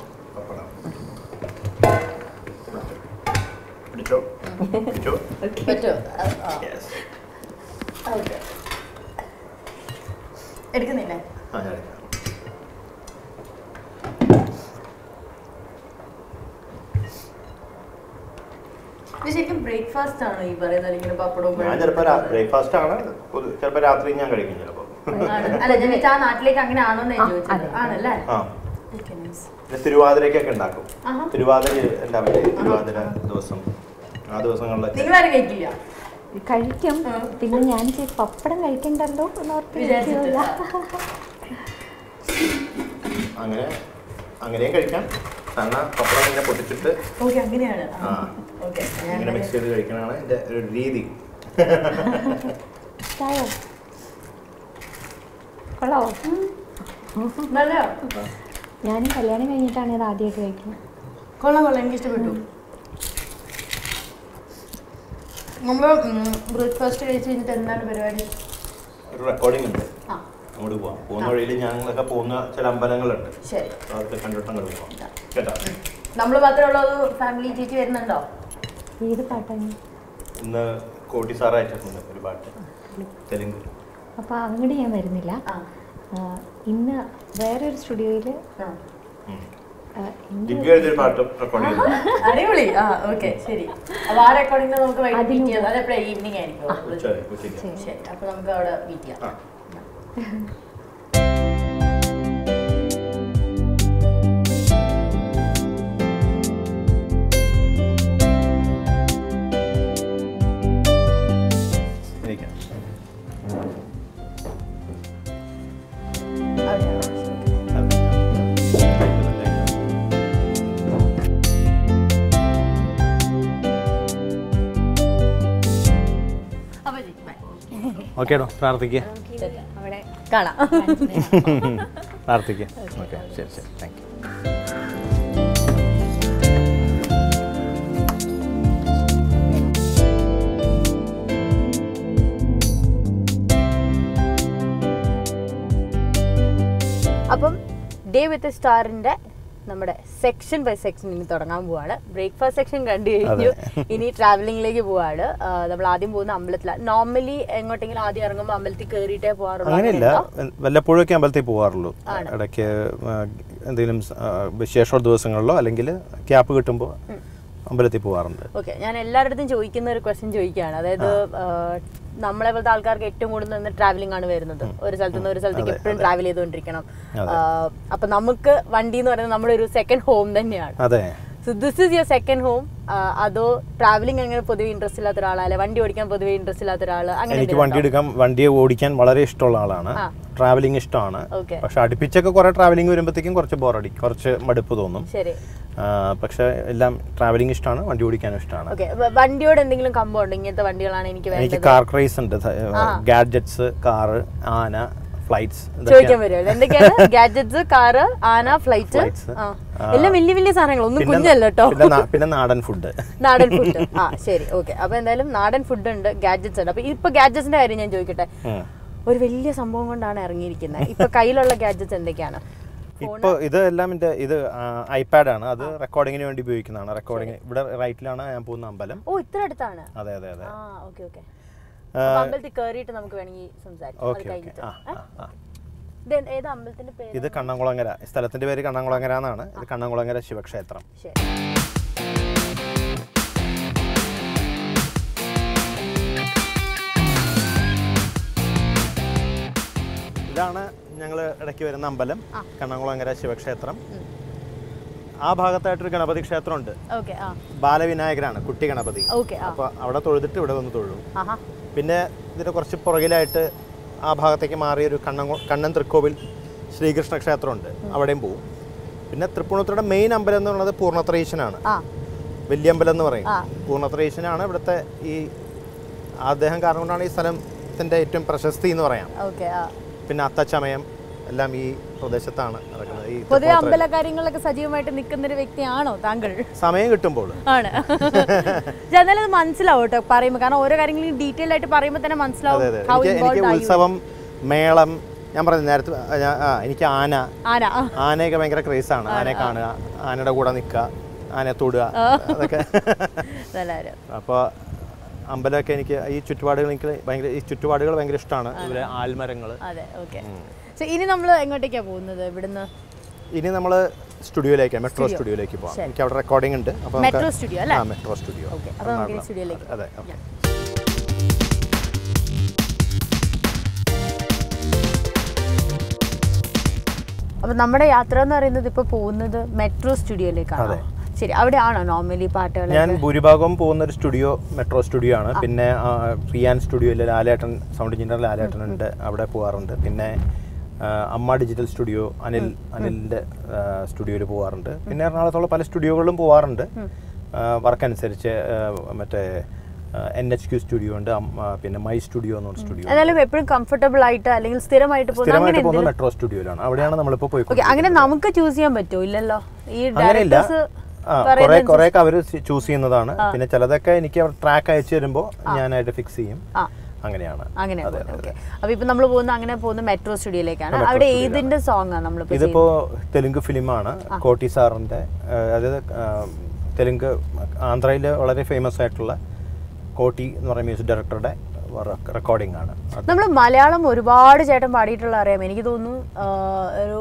പിടിച്ചോ പിടിച്ചോ പറ്റുമോ ആ, ആ. Yes. ഓക്കെ എടുക്കുന്നില്ലേ ആ, ഞാൻ എടുക്കാം. ഇത് ശരിക്കും ബ്രേക്ക്ഫാസ്റ്റ് ആണോ ഈ പറയുന്നത് ഇങ്ങനെ പപ്പടവും ഞാൻ പഴവും ചിലപ്പോൾ ബ്രേക്ക്ഫാസ്റ്റ് ആണ് ചിലപ്പോൾ രാത്രി ഞാൻ കഴിക്കും ചിലപ്പോൾ ആണ്. അല്ല ഞാൻ ചോദിച്ചാ ആ നാട്ടിലേക്ക് അങ്ങനെ ആണോന്ന് ഞാൻ ചോദിച്ചത് അതെ. ആണല്ലേ ആ Okay, nice. പിന്നെ തിരുവാതിരക്കൊക്കെ ഉണ്ടാക്കും ആഹാ. തിരുവാതിര ഉണ്ടാവില്ലേ തിരുവാതിര ദിവസം ആ ദിവസങ്ങളിലൊക്കെ നിങ്ങളാരും കഴിക്കില്ല കഴിക്കും ആ. പിന്നെ ഞാൻ ഇച്ചിരി പപ്പടം കഴിക്കണ്ടല്ലോ എന്നോർത്ത് വിചാരിച്ചിട്ട്. ഇരിക്കുകയാ. അങ്ങനെ അങ്ങനെയും കഴിക്കാം കാരണം പപ്പടം ഇങ്ങനെ പൊട്ടിച്ചിട്ട് ഓക്കെ അങ്ങനെയാണ് ആ. ഓക്കെ ഇങ്ങനെ മിക്സ് ചെയ്ത് കഴിക്കണതാണ് എൻ്റെ ഒരു രീതി ഇഷ്ടായോ കൊള്ളാവോ നല്ല ഞാനും കല്യാണം കഴിഞ്ഞിട്ടാണ് ഇത് ആദ്യമായിട്ട് കഴിക്കുന്നത് കൊള്ളാം കൊള്ളാം എനിക്ക് ഇഷ്ടപ്പെട്ടു നമ്മൾ ബ്രേക്ക്ഫാസ്റ്റ് കഴിച്ച് കഴിഞ്ഞിട്ട് എന്താണ് പരിപാടി ഒരു റെക്കോർഡിംഗ് ഉണ്ട് ആ അങ്ങോട്ട് പോവാം പോകുന്ന വഴിയിൽ ഞങ്ങളൊക്കെ പോകുന്ന ചില അമ്പലങ്ങളുണ്ട് ശരി അപ്പോൾ അതൊക്കെ കണ്ടിട്ട് അങ്ങോട്ട് പോവാം കേട്ടോ നമ്മൾ മാത്രമേ ഉള്ളൂ അതോ ഫാമിലി ചേച്ചി വരുന്നുണ്ടോ ഏത് പാട്ടാണ് ഇന്ന് കോട്ടി സാർ അയച്ചിട്ടുണ്ട് ഒരു പാട്ട് തെലുങ്ക് അപ്പോൾ അങ്ങോട്ട് ഞാൻ വരുന്നില്ല ആ ആ, ഇന്ന് വേറൊരു സ്റ്റുഡിയോയിൽ ആ. ദിവ്യ എഴുതിയൊരു പാട്ട് റെക്കോർഡ് ചെയ്യുന്നു അടിപൊളി ആ ഓക്കെ ശരി അപ്പൊ ആ റെക്കോർഡിംഗ് നമുക്ക് വൈകിട്ട് അതിന് മീറ്റ് ചെയ്യാം അതെപ്പോഴാണ് ഈവനിങ് ആയിരിക്കും ഉച്ചവരെ ഉച്ചയ്ക്ക് ശരി അപ്പൊ നമുക്ക് അവിടെ മീറ്റ് ചെയ്യാം ആ ഇരിക്കാം. അവിടെയാണോ? അപ്പൊ ശരി, bye. ഓക്കേടോ പ്രാർത്ഥിക്കുക ശരി. അവിടെ കാണാം പ്രാർത്ഥിക്കുക ഓക്കെ ശരി ശരി താങ്ക് യു അപ്പം ഡേ വിത്ത് സ്റ്റാറിന്റെ നമ്മുടെ സെക്ഷൻ ബൈ സെക്ഷൻ ഇനി തുടങ്ങാൻ പോവാണ് ബ്രേക്ക്ഫാസ്റ്റ് സെക്ഷൻ കണ്ടു കഴിഞ്ഞു ഇനി ട്രാവലിംഗിലേക്ക് പോവാണ് ആ, നമ്മൾ ആദ്യം പോകുന്ന അമ്പലത്തിലാണ് നോർമലി എങ്ങോട്ടെങ്കിലും ആദ്യം ഇറങ്ങുമ്പോൾ അമ്പലത്തിൽ കയറിയിട്ടേ പോകാറുള്ളൂ അങ്ങനെയില്ല അങ്ങനെയുണ്ടോ? വല്ലപ്പോഴൊക്കെ അമ്പലത്തിൽ പോകാറുള്ളൂ ഇടയ്ക്ക് ആ, എന്തെങ്കിലും സ- ആ, വിശേഷ ദിവസങ്ങളിലോ അല്ലെങ്കിൽ ക്യാപ്പ് കിട്ടുമ്പോൾ അമ്പലത്തിൽ പോകാറുണ്ട് ഓക്കെ ഞാൻ എല്ലാവരുടെ ചോദിക്കുന്ന ഒരു ക്വസ്റ്റ്യൻ ചോദിക്കുകയാണ് അതായത് ആ, നമ്മളെ പോലത്തെ ആൾക്കാർക്ക് ഏറ്റവും കൂടുതൽ നിന്ന് ട്രാവലിംഗ് ആണ് വരുന്നത് ഒരു സ്ഥലത്ത് നിന്ന് ഒരു സ്ഥലത്തേക്ക് എപ്പോഴും ട്രാവൽ ചെയ്തുകൊണ്ടിരിക്കണം ആ, അപ്പൊ നമുക്ക് വണ്ടി എന്ന് പറയുന്നത് നമ്മുടെ ഒരു സെക്കൻഡ് ഹോം തന്നെയാണ് അതെ so this is your second home അതോ ട്രാവലിംഗ് അങ്ങനെ പൊതുവെ ഇൻട്രസ്റ്റ് ഇല്ലാത്ത ഒരാളല്ലേ വണ്ടി ഓടിക്കാൻ പൊതുവെ ഇൻട്രസ്റ്റ് ഇല്ലാത്ത ഒരാൾ അങ്ങനെ എനിക്ക് വണ്ടി എടുക്കാൻ വണ്ടി ഓടിക്കാൻ വളരെ ഇഷ്ടമുള്ള ആളാണ് ആ. ട്രാവലിംഗ് ഇഷ്ടമാണ് Okay. പക്ഷെ അടുപ്പിച്ചൊക്കെ കുറെ ട്രാവലിംഗ് വരുമ്പോഴത്തേക്കും കുറച്ച് ബോറടി കുറച്ച് മടുപ്പ് തോന്നും ശരി ആ, പക്ഷെ എല്ലാം ട്രാവലിംഗ് ഇഷ്ടമാണ് വണ്ടി ഓടിക്കാനും ഇഷ്ടമാണ് ഓക്കെ വണ്ടിയോട് എന്തെങ്കിലും കമ്പം ഉണ്ടോ ഇങ്ങനത്തെ വണ്ടികളാണ് എനിക്ക് എനിക്ക് വേണ്ടത് കാർ ക്രൈസ് ഉണ്ട് ഗാഡ്ജറ്റ്സ് കാറ് ആന ഫ്ലൈറ്റ്സ് ചോദിക്കാൻ വരുമല്ലോ എന്തൊക്കെയാണ് ഗാഡ്ജറ്റ്സ് കാറ് ആന ഫ്ലൈറ്റ് Flights. ആ. എല്ലാം വലിയ വലിയ സാധനങ്ങൾ ഒന്നും കുഞ്ഞല്ല കേട്ടോ പിന്നെ നാ- പിന്നെ നാടൻ ഫുഡ് നാടൻ ഫുഡ് ആ ശരി ഓക്കെ അപ്പൊ എന്തായാലും നാടൻ ഫുഡ് ഉണ്ട് ഗാഡ്ജറ്റ്സ് ഉണ്ട് അപ്പൊ ഇപ്പൊ ഗാഡ്ജറ്റ്സിന്റെ കാര്യം ഞാൻ ചോദിക്കട്ടെ ഒരു വലിയ സംഭവം കൊണ്ടാണ് ഇറങ്ങിയിരിക്കുന്നത് ഇപ്പൊ കയ്യിലുള്ള ഗാഡ്ജറ്റ്സ് എന്തൊക്കെയാണ് ഇപ്പൊ ഇത് എല്ലാം എൻ്റെ ഇത് ഐപാഡ് ആണ് അത് റെക്കോർഡിങ്ങിന് വേണ്ടി ഉപയോഗിക്കുന്നതാണ് റെക്കോർഡിങ് ഇവിടെ റൈറ്റിലാണ് ഞാൻ പോകുന്ന അമ്പലം ഓ ഇത്ര അടുത്താണ് അതെ അതെ അതെ ആ ഓക്കെ ഓക്കെ ആ, അമ്പലത്തിൽ കയറിയിട്ട് നമുക്ക് വേണമെങ്കിൽ സംസാരിക്കാം അത് ഓക്കെ ഓക്കെ കഴിഞ്ഞിട്ട് ആ ആ ആ ഇത് ഏത്- ഏത് അമ്പലത്തിന്റെ പേര് ഇത് കണ്ണംകുളങ്ങര ഈ സ്ഥലത്തിന്റെ പേര് കണ്ണംകുളങ്ങര എന്നാണ് ഇത് കണ്ണംകുളങ്ങര ശിവക്ഷേത്രം ശരി ഇതാണ് ഞങ്ങൾ ഇടയ്ക്ക് വരുന്ന അമ്പലം കണ്ണംകുളങ്ങര ശിവക്ഷേത്രം ആ ഭാഗത്തായിട്ടൊരു ഗണപതി ക്ഷേത്രമുണ്ട് ഓക്കെ ആ ബാലവിനായകരാണ് കുട്ടി ഗണപതി ഓക്കെ ആ അപ്പോൾ അവിടെ തൊഴുതിട്ട് ഇവിടെ വന്ന് തൊഴും ആഹാ പിന്നെ ഇതിൻ്റെ കുറച്ച് പുറകിലായിട്ട് ആ ഭാഗത്തേക്ക് മാറിയൊരു കണ്ണൻ കണ്ണൻ തൃക്കോവിൽ ശ്രീകൃഷ്ണ ക്ഷേത്രമുണ്ട് അവിടെയും പോവും പിന്നെ തൃപ്പൂണിത്തുറയുടെ മെയിൻ അമ്പലം എന്ന് പറയുന്നത് പൂർണ്ണത്രയീശനാണ് ആ വലിയ അമ്പലം എന്ന് പറയും ആ. പൂർണ്ണത്രയീശനാണ് ഇവിടുത്തെ ഈ അദ്ദേഹം കാരണം കൊണ്ടാണ് ഈ സ്ഥലത്തിൻ്റെ ഏറ്റവും പ്രശസ്തി എന്ന് പറയാം ഓക്കെ ആ പിന്നെ അത്തച്ചമയം എല്ലാം ഈ പ്രദേശത്താണ് നടക്കുന്നത് ഈ പൊതുവെ തൃപ്പൂണിത്തുറയിൽ. അമ്പല കാര്യങ്ങളിലൊക്കെ സജീവമായിട്ട് നിൽക്കുന്ന ഒരു വ്യക്തിയാണോ താങ്കൾ സമയം കിട്ടുമ്പോൾ ആണ് പക്ഷെ എന്നാലും അത് മനസ്സിലാവും കേട്ടോ പറയുമ്പോൾ കാരണം ഓരോ കാര്യങ്ങളും ഡീറ്റെയിൽ ആയിട്ട് പറയുമ്പോൾ തന്നെ മനസ്സിലാവും അതെ അതെ how എനിക്ക് എനിക്ക് involved are you. ഉത്സവം മേളം ഞാൻ പറഞ്ഞു നേരത്തെ ആ, ഞാൻ- ആ എനിക്ക് ആന ആന ആ. ആനയൊക്കെ ഭയങ്കര ക്രേസാണ് ആനയെ കാണുക ആനയുടെ കൂടെ നിൽക്കുക ആനയെ തൊടുക അതൊക്കെ നല്ല കാര്യം. അപ്പോൾ അമ്പലമൊക്കെ എനിക്ക് ഈ ചുറ്റുപാടുകൾ എനിക്ക് ഭയങ്കര ഈ ചുറ്റുപാടുകൾ ഭയങ്കര ഇഷ്ടമാണ് ഇവിടെ ആൽമരങ്ങൾ അതെ ഓക്കെ ഇനി നമ്മൾ എങ്ങോട്ടേക്കാ പോകുന്നത് ഇവിടുന്ന് ഇനി നമ്മൾ സ്റ്റുഡിയോയിലേക്ക് മെട്രോ സ്റ്റുഡിയോയിലേക്ക് പോകാം ശരി. എനിക്ക് അവിടെ റെക്കോർഡിംഗ് ഉണ്ട് അപ്പോൾ മെട്രോ സ്റ്റുഡിയോ അല്ലേ ആ മെട്രോ സ്റ്റുഡിയോ ഓക്കെ അപ്പോൾ നമുക്ക് ഇനി സ്റ്റുഡിയോയിലേക്ക് അതെ ഓക്കെ അപ്പോൾ നമ്മുടെ യാത്ര എന്ന് പറയുന്നത് ഇപ്പോൾ പോകുന്നത് മെട്രോ സ്റ്റുഡിയോയിലേക്കാണ് ശരി അവിടെ ആണോ നോർമലി പാട്ടുകൾ ഞാൻ ഭൂരിഭാഗവും പോകുന്ന ഒരു സ്റ്റുഡിയോ മെട്രോ സ്റ്റുഡിയോ ആണ് പിന്നെ ആ, റിയാൻ സ്റ്റുഡിയോയിൽ ലാലേട്ടൻ സൗണ്ട് എഞ്ചിനീയർ ലാലേട്ടൻ ഉണ്ട് അവിടെ പോകാറുണ്ട് പിന്നെ ആ, അമ്മ ഡിജിറ്റൽ സ്റ്റുഡിയോ അനിൽ അനിലിൻ്റെ സ്റ്റുഡിയോയിൽ പോകാറുണ്ട് പിന്നെ എറണാകുളത്തുള്ള പല സ്റ്റുഡിയോകളിലും പോകാറുണ്ട് വർക്ക് അനുസരിച്ച് ആ, മറ്റേ എൻ എച്ച് ക്യു സ്റ്റുഡിയോ ഉണ്ട് അം- ആ, പിന്നെ മൈ സ്റ്റുഡിയോ എന്ന് പറഞ്ഞ സ്റ്റുഡിയോ എന്നാലും എപ്പോഴും കംഫർട്ടബിൾ ആയിട്ട് അല്ലെങ്കിൽ സ്ഥിരമായിട്ട് പോകുന്ന അങ്ങനെ സ്ഥിരമായിട്ട് പോകുന്നത് മെട്രോ സ്റ്റുഡിയോയിലാണ് അവിടെയാണ് നമ്മളിപ്പോൾ ഓക്കെ പോയിക്കൊണ്ടിരിക്കുന്നത് അങ്ങനെ നമുക്ക് ചൂസ് ചെയ്യാൻ പറ്റുമോ ഇല്ലല്ലോ ഈ അങ്ങനെയില്ല ഡയറക്ടേഴ്സ് ആ കുറെ കുറെ ഒക്കെ അവര് ചൂസ് ചെയ്യുന്നതാണ് പിന്നെ ചിലതൊക്കെ എനിക്ക് ട്രാക്ക് അയച്ചു തരുമ്പോൾ ഞാനായിട്ട് ഫിക്സ് ചെയ്യും ആ. അങ്ങനെയാണ് അങ്ങനെ ഓക്കെ അപ്പൊ ഇപ്പൊ നമ്മൾ പോകുന്ന അങ്ങനെ പോകുന്ന മെട്രോ സ്റ്റുഡിയോയിലേക്കാണ് അവിടെ ഏതിന്റെ സോങ് ആണ് നമ്മളിപ്പോ ഇതിപ്പോ തെലുങ്ക് ഫിലിമാണ് കോട്ടി സാറിന്റെ ആ, അതായത് ആ, തെലുങ്ക് ആന്ധ്രയിൽ വളരെ ഫേമസ് ആയിട്ടുള്ള കോട്ടി എന്ന് പറയുന്ന മ്യൂസിക് ഡയറക്ടറുടെ റെക്കോർഡിംഗ് ആണ് അത് നമ്മൾ മലയാളം ഒരുപാട് ചേട്ടൻ പാടിയിട്ടുള്ള അറിയാം എനിക്ക് തോന്നുന്നു ആ, ഒരു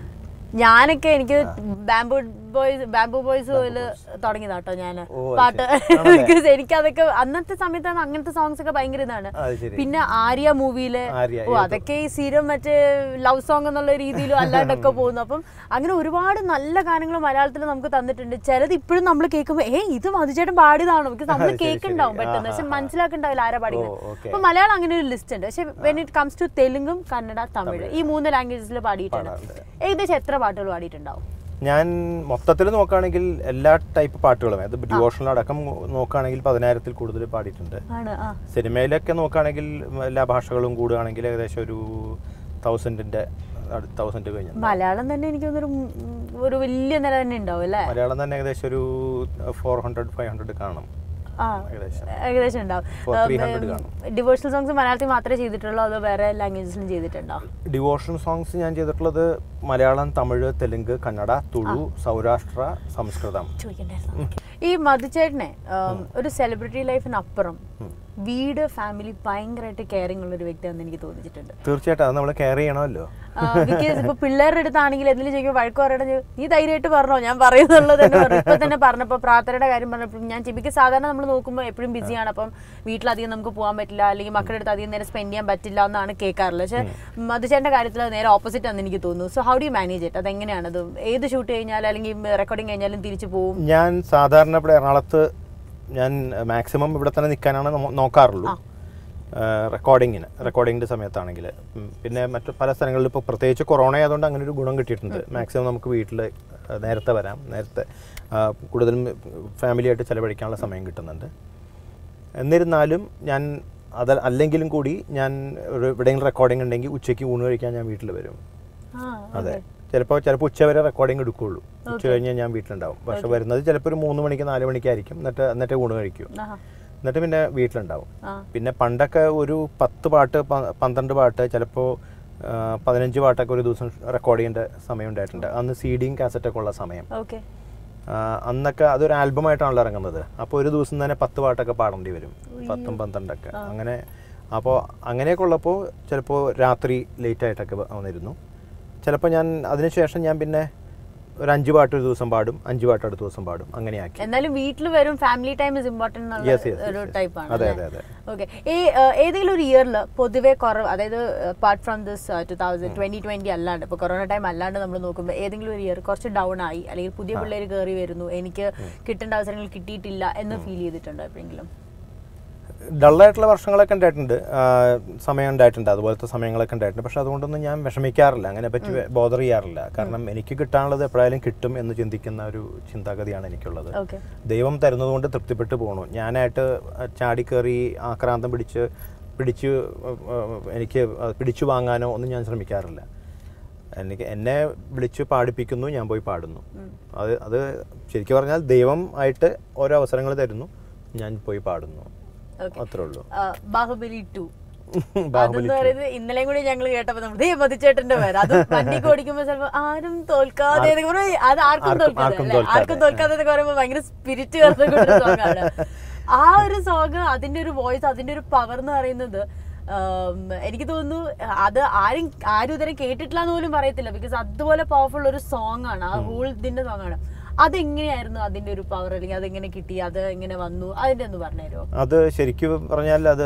ഞാനൊക്കെ എനിക്ക് ബാംബു ബോയ്സ് ബാംബു ബോയ്സ് മുതൽ തുടങ്ങിയതാട്ടോ ഞാൻ ഓ, അത് പാട്ട് ശരി. Because എനിക്കതൊക്കെ അന്നത്തെ സമയത്താണ് അങ്ങനത്തെ സോങ്സ് ഒക്കെ ഭയങ്കര ഇതാണ് അത് ശരി പിന്നെ ആര്യ മൂവിയിലെ ആര്യ, ഓ അതൊക്കെ ഈ സ്ഥിരം മറ്റേ ലവ് സോങ് എന്നുള്ള രീതിയിലും അല്ലാണ്ടൊക്കെ പോകുന്നു അപ്പം അങ്ങനെ ഒരുപാട് നല്ല ഗാനങ്ങൾ മലയാളത്തിൽ നമുക്ക് തന്നിട്ടുണ്ട് ചിലത് ഇപ്പോഴും നമ്മൾ കേൾക്കുമ്പോൾ ഏ ഇത് മധുചേട്ടൻ പാടിയതാണോ നമുക്ക് നമ്മൾ ശരി, ശരി. കേൾക്കുന്നുണ്ടാവും പെട്ടെന്ന് ആ, പക്ഷെ ആ, ആ. മനസ്സിലാക്കുന്നുണ്ടാവില്ല ആരാ പാടിക്കുന്നത് ഓ, okay. അപ്പൊ മലയാളം അങ്ങനെ ഒരു ലിസ്റ്റ് ഉണ്ട് പക്ഷെ വെൻ ഇറ്റ് കംസ് ടു തെലുങ്കും കന്നഡ തമിഴ് ഈ മൂന്ന് ലാംഗ്വേജസിൽ പാടിയിട്ടുണ്ട് പാടാറുണ്ട്. ഏകദേശം എത്ര പാട്ടുകൾ പാടിയിട്ടുണ്ടാവും ഞാൻ മൊത്തത്തിൽ നോക്കുകയാണെങ്കിൽ എല്ലാ ടൈപ്പ് പാട്ടുകളും അത് ഡിവോഷണൽ അടക്കം നോക്കുകയാണെങ്കിൽ പതിനായിരത്തിൽ കൂടുതൽ പാടിയിട്ടുണ്ട് ആണ് ആ സിനിമയിലൊക്കെ നോക്കുകയാണെങ്കിൽ എല്ലാ ഭാഷകളും കൂടുകയാണെങ്കിൽ ഏകദേശം ഒരു തൗസൻഡിന്റെ തൗസൻഡ് കഴിഞ്ഞു മലയാളം തന്നെ എനിക്ക് തോന്നുന്നു ഒരു ഉം ഒരു വലിയ നില തന്നെ ഉണ്ടാവും അല്ലേ മലയാളം തന്നെ ഏകദേശം ഒരു ഫോർ ഹൺഡ്രഡ് ഫൈവ് ഹൺഡ്രഡ് കാണും ആ ഏകദേശം ഏകദേശം ഉണ്ടാവും For 300 കാണും. ഡിവോഷണൽ സോങ്സ് മലയാളത്തിൽ മാത്രമേ ചെയ്തിട്ടുള്ളൂ അതോ വേറെ ലാംഗ്വേജസിലും ചെയ്തിട്ടുണ്ടോ ഡിവോഷൻ സോങ്സ് ഞാൻ ചെയ്തിട്ടുള്ളത് മലയാളം തമിഴ് തെലുങ്ക് കന്നഡ തുളു സൗരാഷ്ട്ര സംസ്കൃതം ചോദിക്കണ്ടായിരുന്നു ഈ മധുചേട്ടനെ ഉം, ഒരു സെലിബ്രിറ്റി ലൈഫിനപ്പുറം വീട് ഫാമിലി ഭയങ്കരമായിട്ട് കെയറിംഗ് ഉള്ള ഒരു വ്യക്തിയാണെന്ന് എനിക്ക് തോന്നിച്ചിട്ടുണ്ട് തീർച്ചയായിട്ടും അത് നമ്മൾ കെയർ ചെയ്യണമല്ലോ ബിക്കോസ് ഇപ്പൊ പിള്ളേരുടെ അടുത്താണെങ്കിൽ എന്തെങ്കിലും ചോദിക്കുമ്പോൾ വഴക്ക് പറയണം നീ ധൈര്യമായിട്ട് പറഞ്ഞോ ഞാൻ പറയുന്നുള്ളത് തന്നെ പറഞ്ഞു ഇപ്പൊ തന്നെ പറഞ്ഞപ്പോ പ്രാർത്ഥനയുടെ കാര്യം പറഞ്ഞപ്പോൾ ഞാൻ ബിക്കോസ് സാധാരണ നമ്മൾ നോക്കുമ്പോൾ എപ്പോഴും ബിസിയാണ് അപ്പം വീട്ടിലധികം നമുക്ക് പോകാൻ പറ്റില്ല അല്ലെങ്കിൽ മക്കളുടെ അടുത്ത് അധികം നേരം സ്പെൻഡ് ചെയ്യാൻ പറ്റില്ല എന്നാണ് കേൾക്കാറുള്ളത് പക്ഷെ മധുചേട്ടന്റെ കാര്യത്തിൽ അത് നേരെ ഓപ്പോസിറ്റ് ആണെന്ന് എനിക്ക് തോന്നുന്നു so how do manage it അതെങ്ങനെയാണ് അത് ഏത് ഷൂട്ട് കഴിഞ്ഞാൽ അല്ലെങ്കിൽ റെക്കോർഡിംഗ് കഴിഞ്ഞാലും തിരിച്ചു പോകും ഞാൻ സാധാരണ ഇവിടെ എറണാകുളത്ത് ഞാൻ മാക്സിമം ഇവിടെ തന്നെ നിൽക്കാനാണ് നമ്മ- നോക്കാറുള്ളൂ റെക്കോർഡിങ്ങിന് റെക്കോർഡിങ്ങിൻ്റെ സമയത്താണെങ്കിൽ ഉം, പിന്നെ മറ്റു പല സ്ഥലങ്ങളിലും ഇപ്പോൾ പ്രത്യേകിച്ച് കൊറോണ ആയതുകൊണ്ട് അങ്ങനെ ഒരു ഗുണം കിട്ടിയിട്ടുണ്ട് മാക്സിമം നമുക്ക് വീട്ടിൽ നേരത്തെ വരാം നേരത്തെ ആ, കൂടുതലും ഫാമിലിയായിട്ട് ചിലവഴിക്കാനുള്ള സമയം കിട്ടുന്നുണ്ട് എന്നിരുന്നാലും ഞാൻ അത് അല്ലെങ്കിലും കൂടി ഞാൻ ഒരു എവിടെയെങ്കിലും റെക്കോർഡിംഗ് ഉണ്ടെങ്കിൽ ഉച്ചയ്ക്ക് ഊണ് കഴിക്കാൻ ഞാൻ വീട്ടിൽ വരും ആ, അതെ ചിലപ്പോൾ ചിലപ്പോൾ ഉച്ച വരെ റെക്കോർഡിംഗ് എടുക്കുകയുള്ളൂ ഉച്ച കഴിഞ്ഞ് ഞാൻ വീട്ടിലുണ്ടാവും പക്ഷെ വരുന്നത് ചിലപ്പോൾ ഒരു മൂന്ന് മണിക്ക് നാല് മണിക്കായിരിക്കും എന്നിട്ട് എന്നിട്ട് ഊണ് കഴിക്കും ആഹാ. എന്നിട്ട് പിന്നെ വീട്ടിലുണ്ടാവും ആ. പിന്നെ പണ്ടൊക്കെ ഒരു പത്ത് പാട്ട് പ- പന്ത്രണ്ട് പാട്ട് ചിലപ്പോൾ പതിനഞ്ച് പാട്ടൊക്കെ ഒരു ദിവസം റെക്കോർഡ് ചെയ്യേണ്ട സമയം ഉണ്ടായിട്ടുണ്ട് അന്ന് സി ഡിയും കാസറ്റൊക്കെ ഉള്ള സമയം ഓക്കെ ആ, അന്നൊക്കെ അതൊരു ആൽബമായിട്ടാണല്ലോ ഇറങ്ങുന്നത് അപ്പോൾ ഒരു ദിവസം തന്നെ പത്ത് പാട്ടൊക്കെ പാടേണ്ടി വരും പത്തും പന്ത്രണ്ടൊക്കെ അങ്ങനെ അപ്പോൾ അങ്ങനെയൊക്കെ ഉള്ളപ്പോൾ ചിലപ്പോൾ രാത്രി ലേറ്റ് ആയിട്ടൊക്കെ വ- വന്നിരുന്നു ചിലപ്പോൾ ഞാൻ അതിനുശേഷം ഞാൻ പിന്നെ ഒരു അഞ്ച് പാട്ട് ഒരു ദിവസം പാടും അഞ്ച് പാട്ട് അടുത്ത ദിവസം പാടും അങ്ങനെയാക്കി എന്നാലും വീട്ടിൽ വരും ഫാമിലി ടൈം ഇസ് ഇമ്പോർട്ടന്റ് എന്നുള്ള Yes, yes, yes, ഒരു yes. ടൈപ്പാണ് അതെ, അതെ, അതെ. ഓക്കെ ഈ ഏഹ്, ഏതെങ്കിലും ഒരു ഇയറിൽ പൊതുവെ കുറവ് അതായത് apart from this two thousand twenty twenty അല്ലാണ്ട് ഇപ്പോൾ കൊറോണ ടൈം അല്ലാണ്ട് നമ്മൾ നോക്കുമ്പോൾ ഏതെങ്കിലും ഒരു ഇയർ കുറച്ച് ഡൗൺ ആയി അല്ലെങ്കിൽ പുതിയ പിള്ളേർ കയറി വരുന്നു എനിക്ക് കിട്ടേണ്ട അവസരങ്ങൾ കിട്ടിയിട്ടില്ല എന്ന് ഫീൽ ചെയ്തിട്ടുണ്ടോ എപ്പോഴെങ്കിലും ഡള്ളായിട്ടുള്ള വർഷങ്ങളൊക്കെ ഉണ്ടായിട്ടുണ്ട് ആ, സമയം ഉണ്ടായിട്ടുണ്ട് അതുപോലത്തെ സമയങ്ങളൊക്കെ ഉണ്ടായിട്ടുണ്ട് പക്ഷെ അതുകൊണ്ടൊന്നും ഞാൻ വിഷമിക്കാറില്ല അങ്ങനെ പറ്റി ബോധർ ചെയ്യാറില്ല കാരണം എനിക്ക് കിട്ടാനുള്ളത് എപ്പോഴായാലും കിട്ടും എന്ന് ചിന്തിക്കുന്ന ഒരു ചിന്താഗതിയാണ് എനിക്കുള്ളത് ഓക്കെ ദൈവം തരുന്നത് കൊണ്ട് തൃപ്തിപ്പെട്ടു പോകണു ഞാനായിട്ട് ചാടിക്കേറി ആക്രാന്തം പിടിച്ച് പിടിച്ച് ഏഹ്, എനിക്ക് അത് പിടിച്ചു വാങ്ങാനോ ഒന്നും ഞാൻ ശ്രമിക്കാറില്ല എനിക്ക് എന്നെ വിളിച്ച് പാടിപ്പിക്കുന്നു ഞാൻ പോയി പാടുന്നു അത് അത് ശരിക്കും പറഞ്ഞാൽ ദൈവം ആയിട്ട് ഓരോ അവസരങ്ങൾ തരുന്നു ഞാൻ പോയി പാടുന്നു ഓക്കെ അത്രേ ഉള്ളൂ ബാഹുബലി ടു ബാഹുബലി അതെന്ന് പറയുന്നത് ഇന്നലെയും കൂടി ഞങ്ങൾ കേട്ടപ്പോ നമ്മൾ ദേ മതിച്ചേട്ടന്റെ പേര് അത് വണ്ടിക്ക് ഓടിക്കുമ്പോ ചിലപ്പോ ആരും തോൽക്കാതെ എന്നൊക്കെ പറഞ്ഞ് അത് ആർക്കും ആർക്കും- തോൽക്കാതെ ആർക്കും അല്ലേ? ആർക്കും തോൽക്കാതെ. തോൽക്കാതെ എന്നൊക്കെ പറയുമ്പോ ഭയങ്കര സ്പിരിറ്റ് കയറുന്ന സോങ്ങാണ് ആ ഒരു സോങ് അതിന്റെ ഒരു വോയിസ് അതിന്റെ ഒരു പവർ എന്ന് പറയുന്നത് ആം, എനിക്ക് തോന്നുന്നു അത് ആരും ആരും ഇതുവരെ കേട്ടിട്ടില്ല എന്ന് പോലും പറയത്തില്ല ബിക്കോസ് അതുപോലെ പവർഫുൾ ഒരു സോങ് ആണ് ആ ഹോൾ ഇതിന്റെ സോങ് ആണ് അതെങ്ങനെയായിരുന്നു അതിന്റെ ഒരു പവർ അല്ലെങ്കിൽ അതെങ്ങനെ കിട്ടി അത് എങ്ങനെ വന്നു അതിന്റെ ഒന്ന് പറഞ്ഞുതരുമോ അത് ശരിക്കും പറഞ്ഞാൽ അത്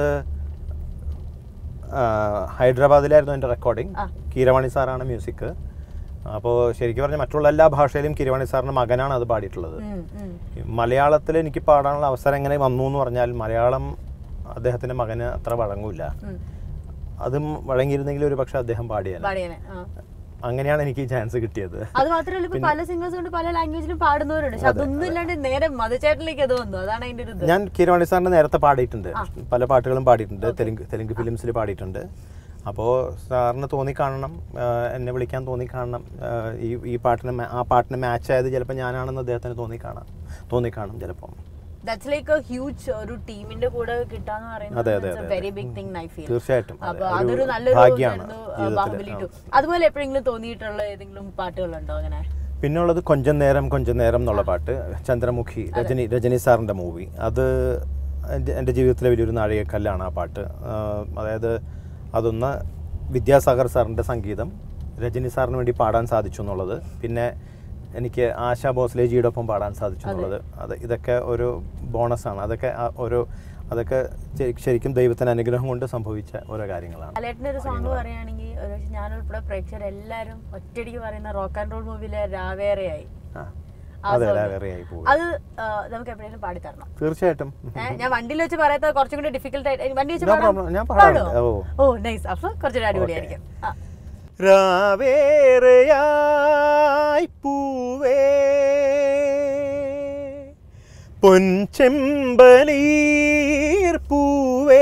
ആ, ഹൈദരാബാദിലായിരുന്നു എൻ്റെ റെക്കോർഡിങ് ആ. കീരവാണി സാറാണ് മ്യൂസിക് അപ്പോൾ ശരിക്കും പറഞ്ഞാൽ മറ്റുള്ള എല്ലാ ഭാഷയിലും കീരവാണി സാറിൻ്റെ മകനാണ് അത് പാടിയിട്ടുള്ളത് ഉം, ഉം. മലയാളത്തിൽ എനിക്ക് പാടാനുള്ള അവസരം എങ്ങനെ വന്നു എന്ന് പറഞ്ഞാൽ മലയാളം അദ്ദേഹത്തിൻ്റെ മകന് അത്ര വഴങ്ങൂല ഉം. അതും വഴങ്ങിയിരുന്നെങ്കിൽ ഒരു പക്ഷെ അദ്ദേഹം പാടിയാൽ പാടിയനെ ആ അങ്ങനെയാണ് എനിക്ക് ഈ ചാൻസ് കിട്ടിയത് അത് മാത്രമല്ല ഇപ്പൊ പല സിംഗേഴ്സ് കൊണ്ട് പല ലാംഗ്വേജിലും പാടുന്നവരുണ്ട് പക്ഷെ അതൊന്നും ഇല്ലാണ്ട് നേരെ മധുചേട്ടനിലേക്ക് അത് വന്നു അതാണ് അതിന്റെ ഒരു ഇത് ഞാൻ കീരവാണി സാറിന് നേരത്തെ പാടിയിട്ടുണ്ട് പല പാട്ടുകളും പാടിയിട്ടുണ്ട് തെലുങ്ക് തെലുങ്ക് ഫിലിംസിൽ പാടിയിട്ടുണ്ട് അപ്പോൾ സാറിന് തോന്നിക്കാണണം ആ, എന്നെ വിളിക്കാൻ തോന്നിക്കാണണം ആ, ഈ ഈ പാട്ടിന് ma- ആ പാട്ടിന് മാച്ച് ആയത് ചിലപ്പോൾ ഞാനാണെന്ന് അദ്ദേഹത്തിന് തോന്നിക്കാണാം തോന്നിക്കാണും ചിലപ്പം ദാറ്റ്സ് ലൈക്ക് എ ഹ്യൂജ് ഒരു ടീമിന്റെ കൂടെ കിട്ടാന്ന് അതെ, പറയുന്നത് അതെ, അതെ, very big thing I feel തീർച്ചയായിട്ടും അതെ. അപ്പൊ ഒരു അതൊരു നല്ലൊരു ഭാഗ്യാണ് ഇതായിരുന്നു, ആ, ജീവിതത്തില്. ബാഹുബലി ടു അതുപോലെ എപ്പോഴെങ്കിലും തോന്നിയിട്ടുള്ള ഏതെങ്കിലും പാട്ടുകളുണ്ടോ അങ്ങനെ പിന്നെ ഉള്ളത് കൊഞ്ചം നേരം കൊഞ്ചം നേരം എന്നുള്ള പാട്ട് ചന്ദ്രമുഖി രജനി രജനി സാറിൻ്റെ മൂവി അത് എൻ്റെ എൻ്റെ ജീവിതത്തിലെ വലിയൊരു നാഴികക്കല്ലാണ് ആ പാട്ട് ആ, അതായത് അതൊന്ന് വിദ്യാസാഗർ സാറിൻ്റെ സംഗീതം രജനി സാറിന് വേണ്ടി പാടാൻ സാധിച്ചു എന്നുള്ളത് പിന്നെ എനിക്ക് ആശാ ഭോസ്ലേജിയുടെ ഒപ്പം പാടാൻ സാധിച്ചു എന്നുള്ളത് അത് ഇതൊക്കെ ഒരു ബോണസാണ് അതൊക്കെ ആ ഒരു അതൊക്കെ ശരി- ശരിക്കും ദൈവത്തിന് അനുഗ്രഹം കൊണ്ട് സംഭവിച്ച ഓരോ കാര്യങ്ങളാണ് അലേട്ടൻ്റെ ഒരു സോങ് പറയുകയാണെങ്കിൽ ഒരു പക്ഷെ ഞാനുൾപ്പെടെ പ്രേക്ഷകർ എല്ലാവരും ഒറ്റയടിക്ക് പറയുന്ന റോക്ക് ആൻഡ് റോൾ മൂവിയിലെ രാവേറെയായി ആ ആ അതെ song. വേറെ ആയി പോകും അത് ആ, നമുക്ക് എപ്പോഴെങ്കിലും പാടിത്തരണം തീർച്ചയായിട്ടും ഏ, ഞാൻ വണ്ടിയിൽ വെച്ച് പറയാത്ത കുറച്ചും കൂടി ഡിഫിക്കൽട്ട് ആയിട്ട് വണ്ടി വെച്ച് No പാടാം? problem. ഞാൻ പാടാറുണ്ട്. പാടുവോ? ഓ. ഓ നൈസ് അപ്പൊ കുറച്ചുകൂടി അടിപൊളിയായിരിക്കും ആ. രാവേറെയായി പൂവേ പൊൻചെമ്പനീർ പൂവേ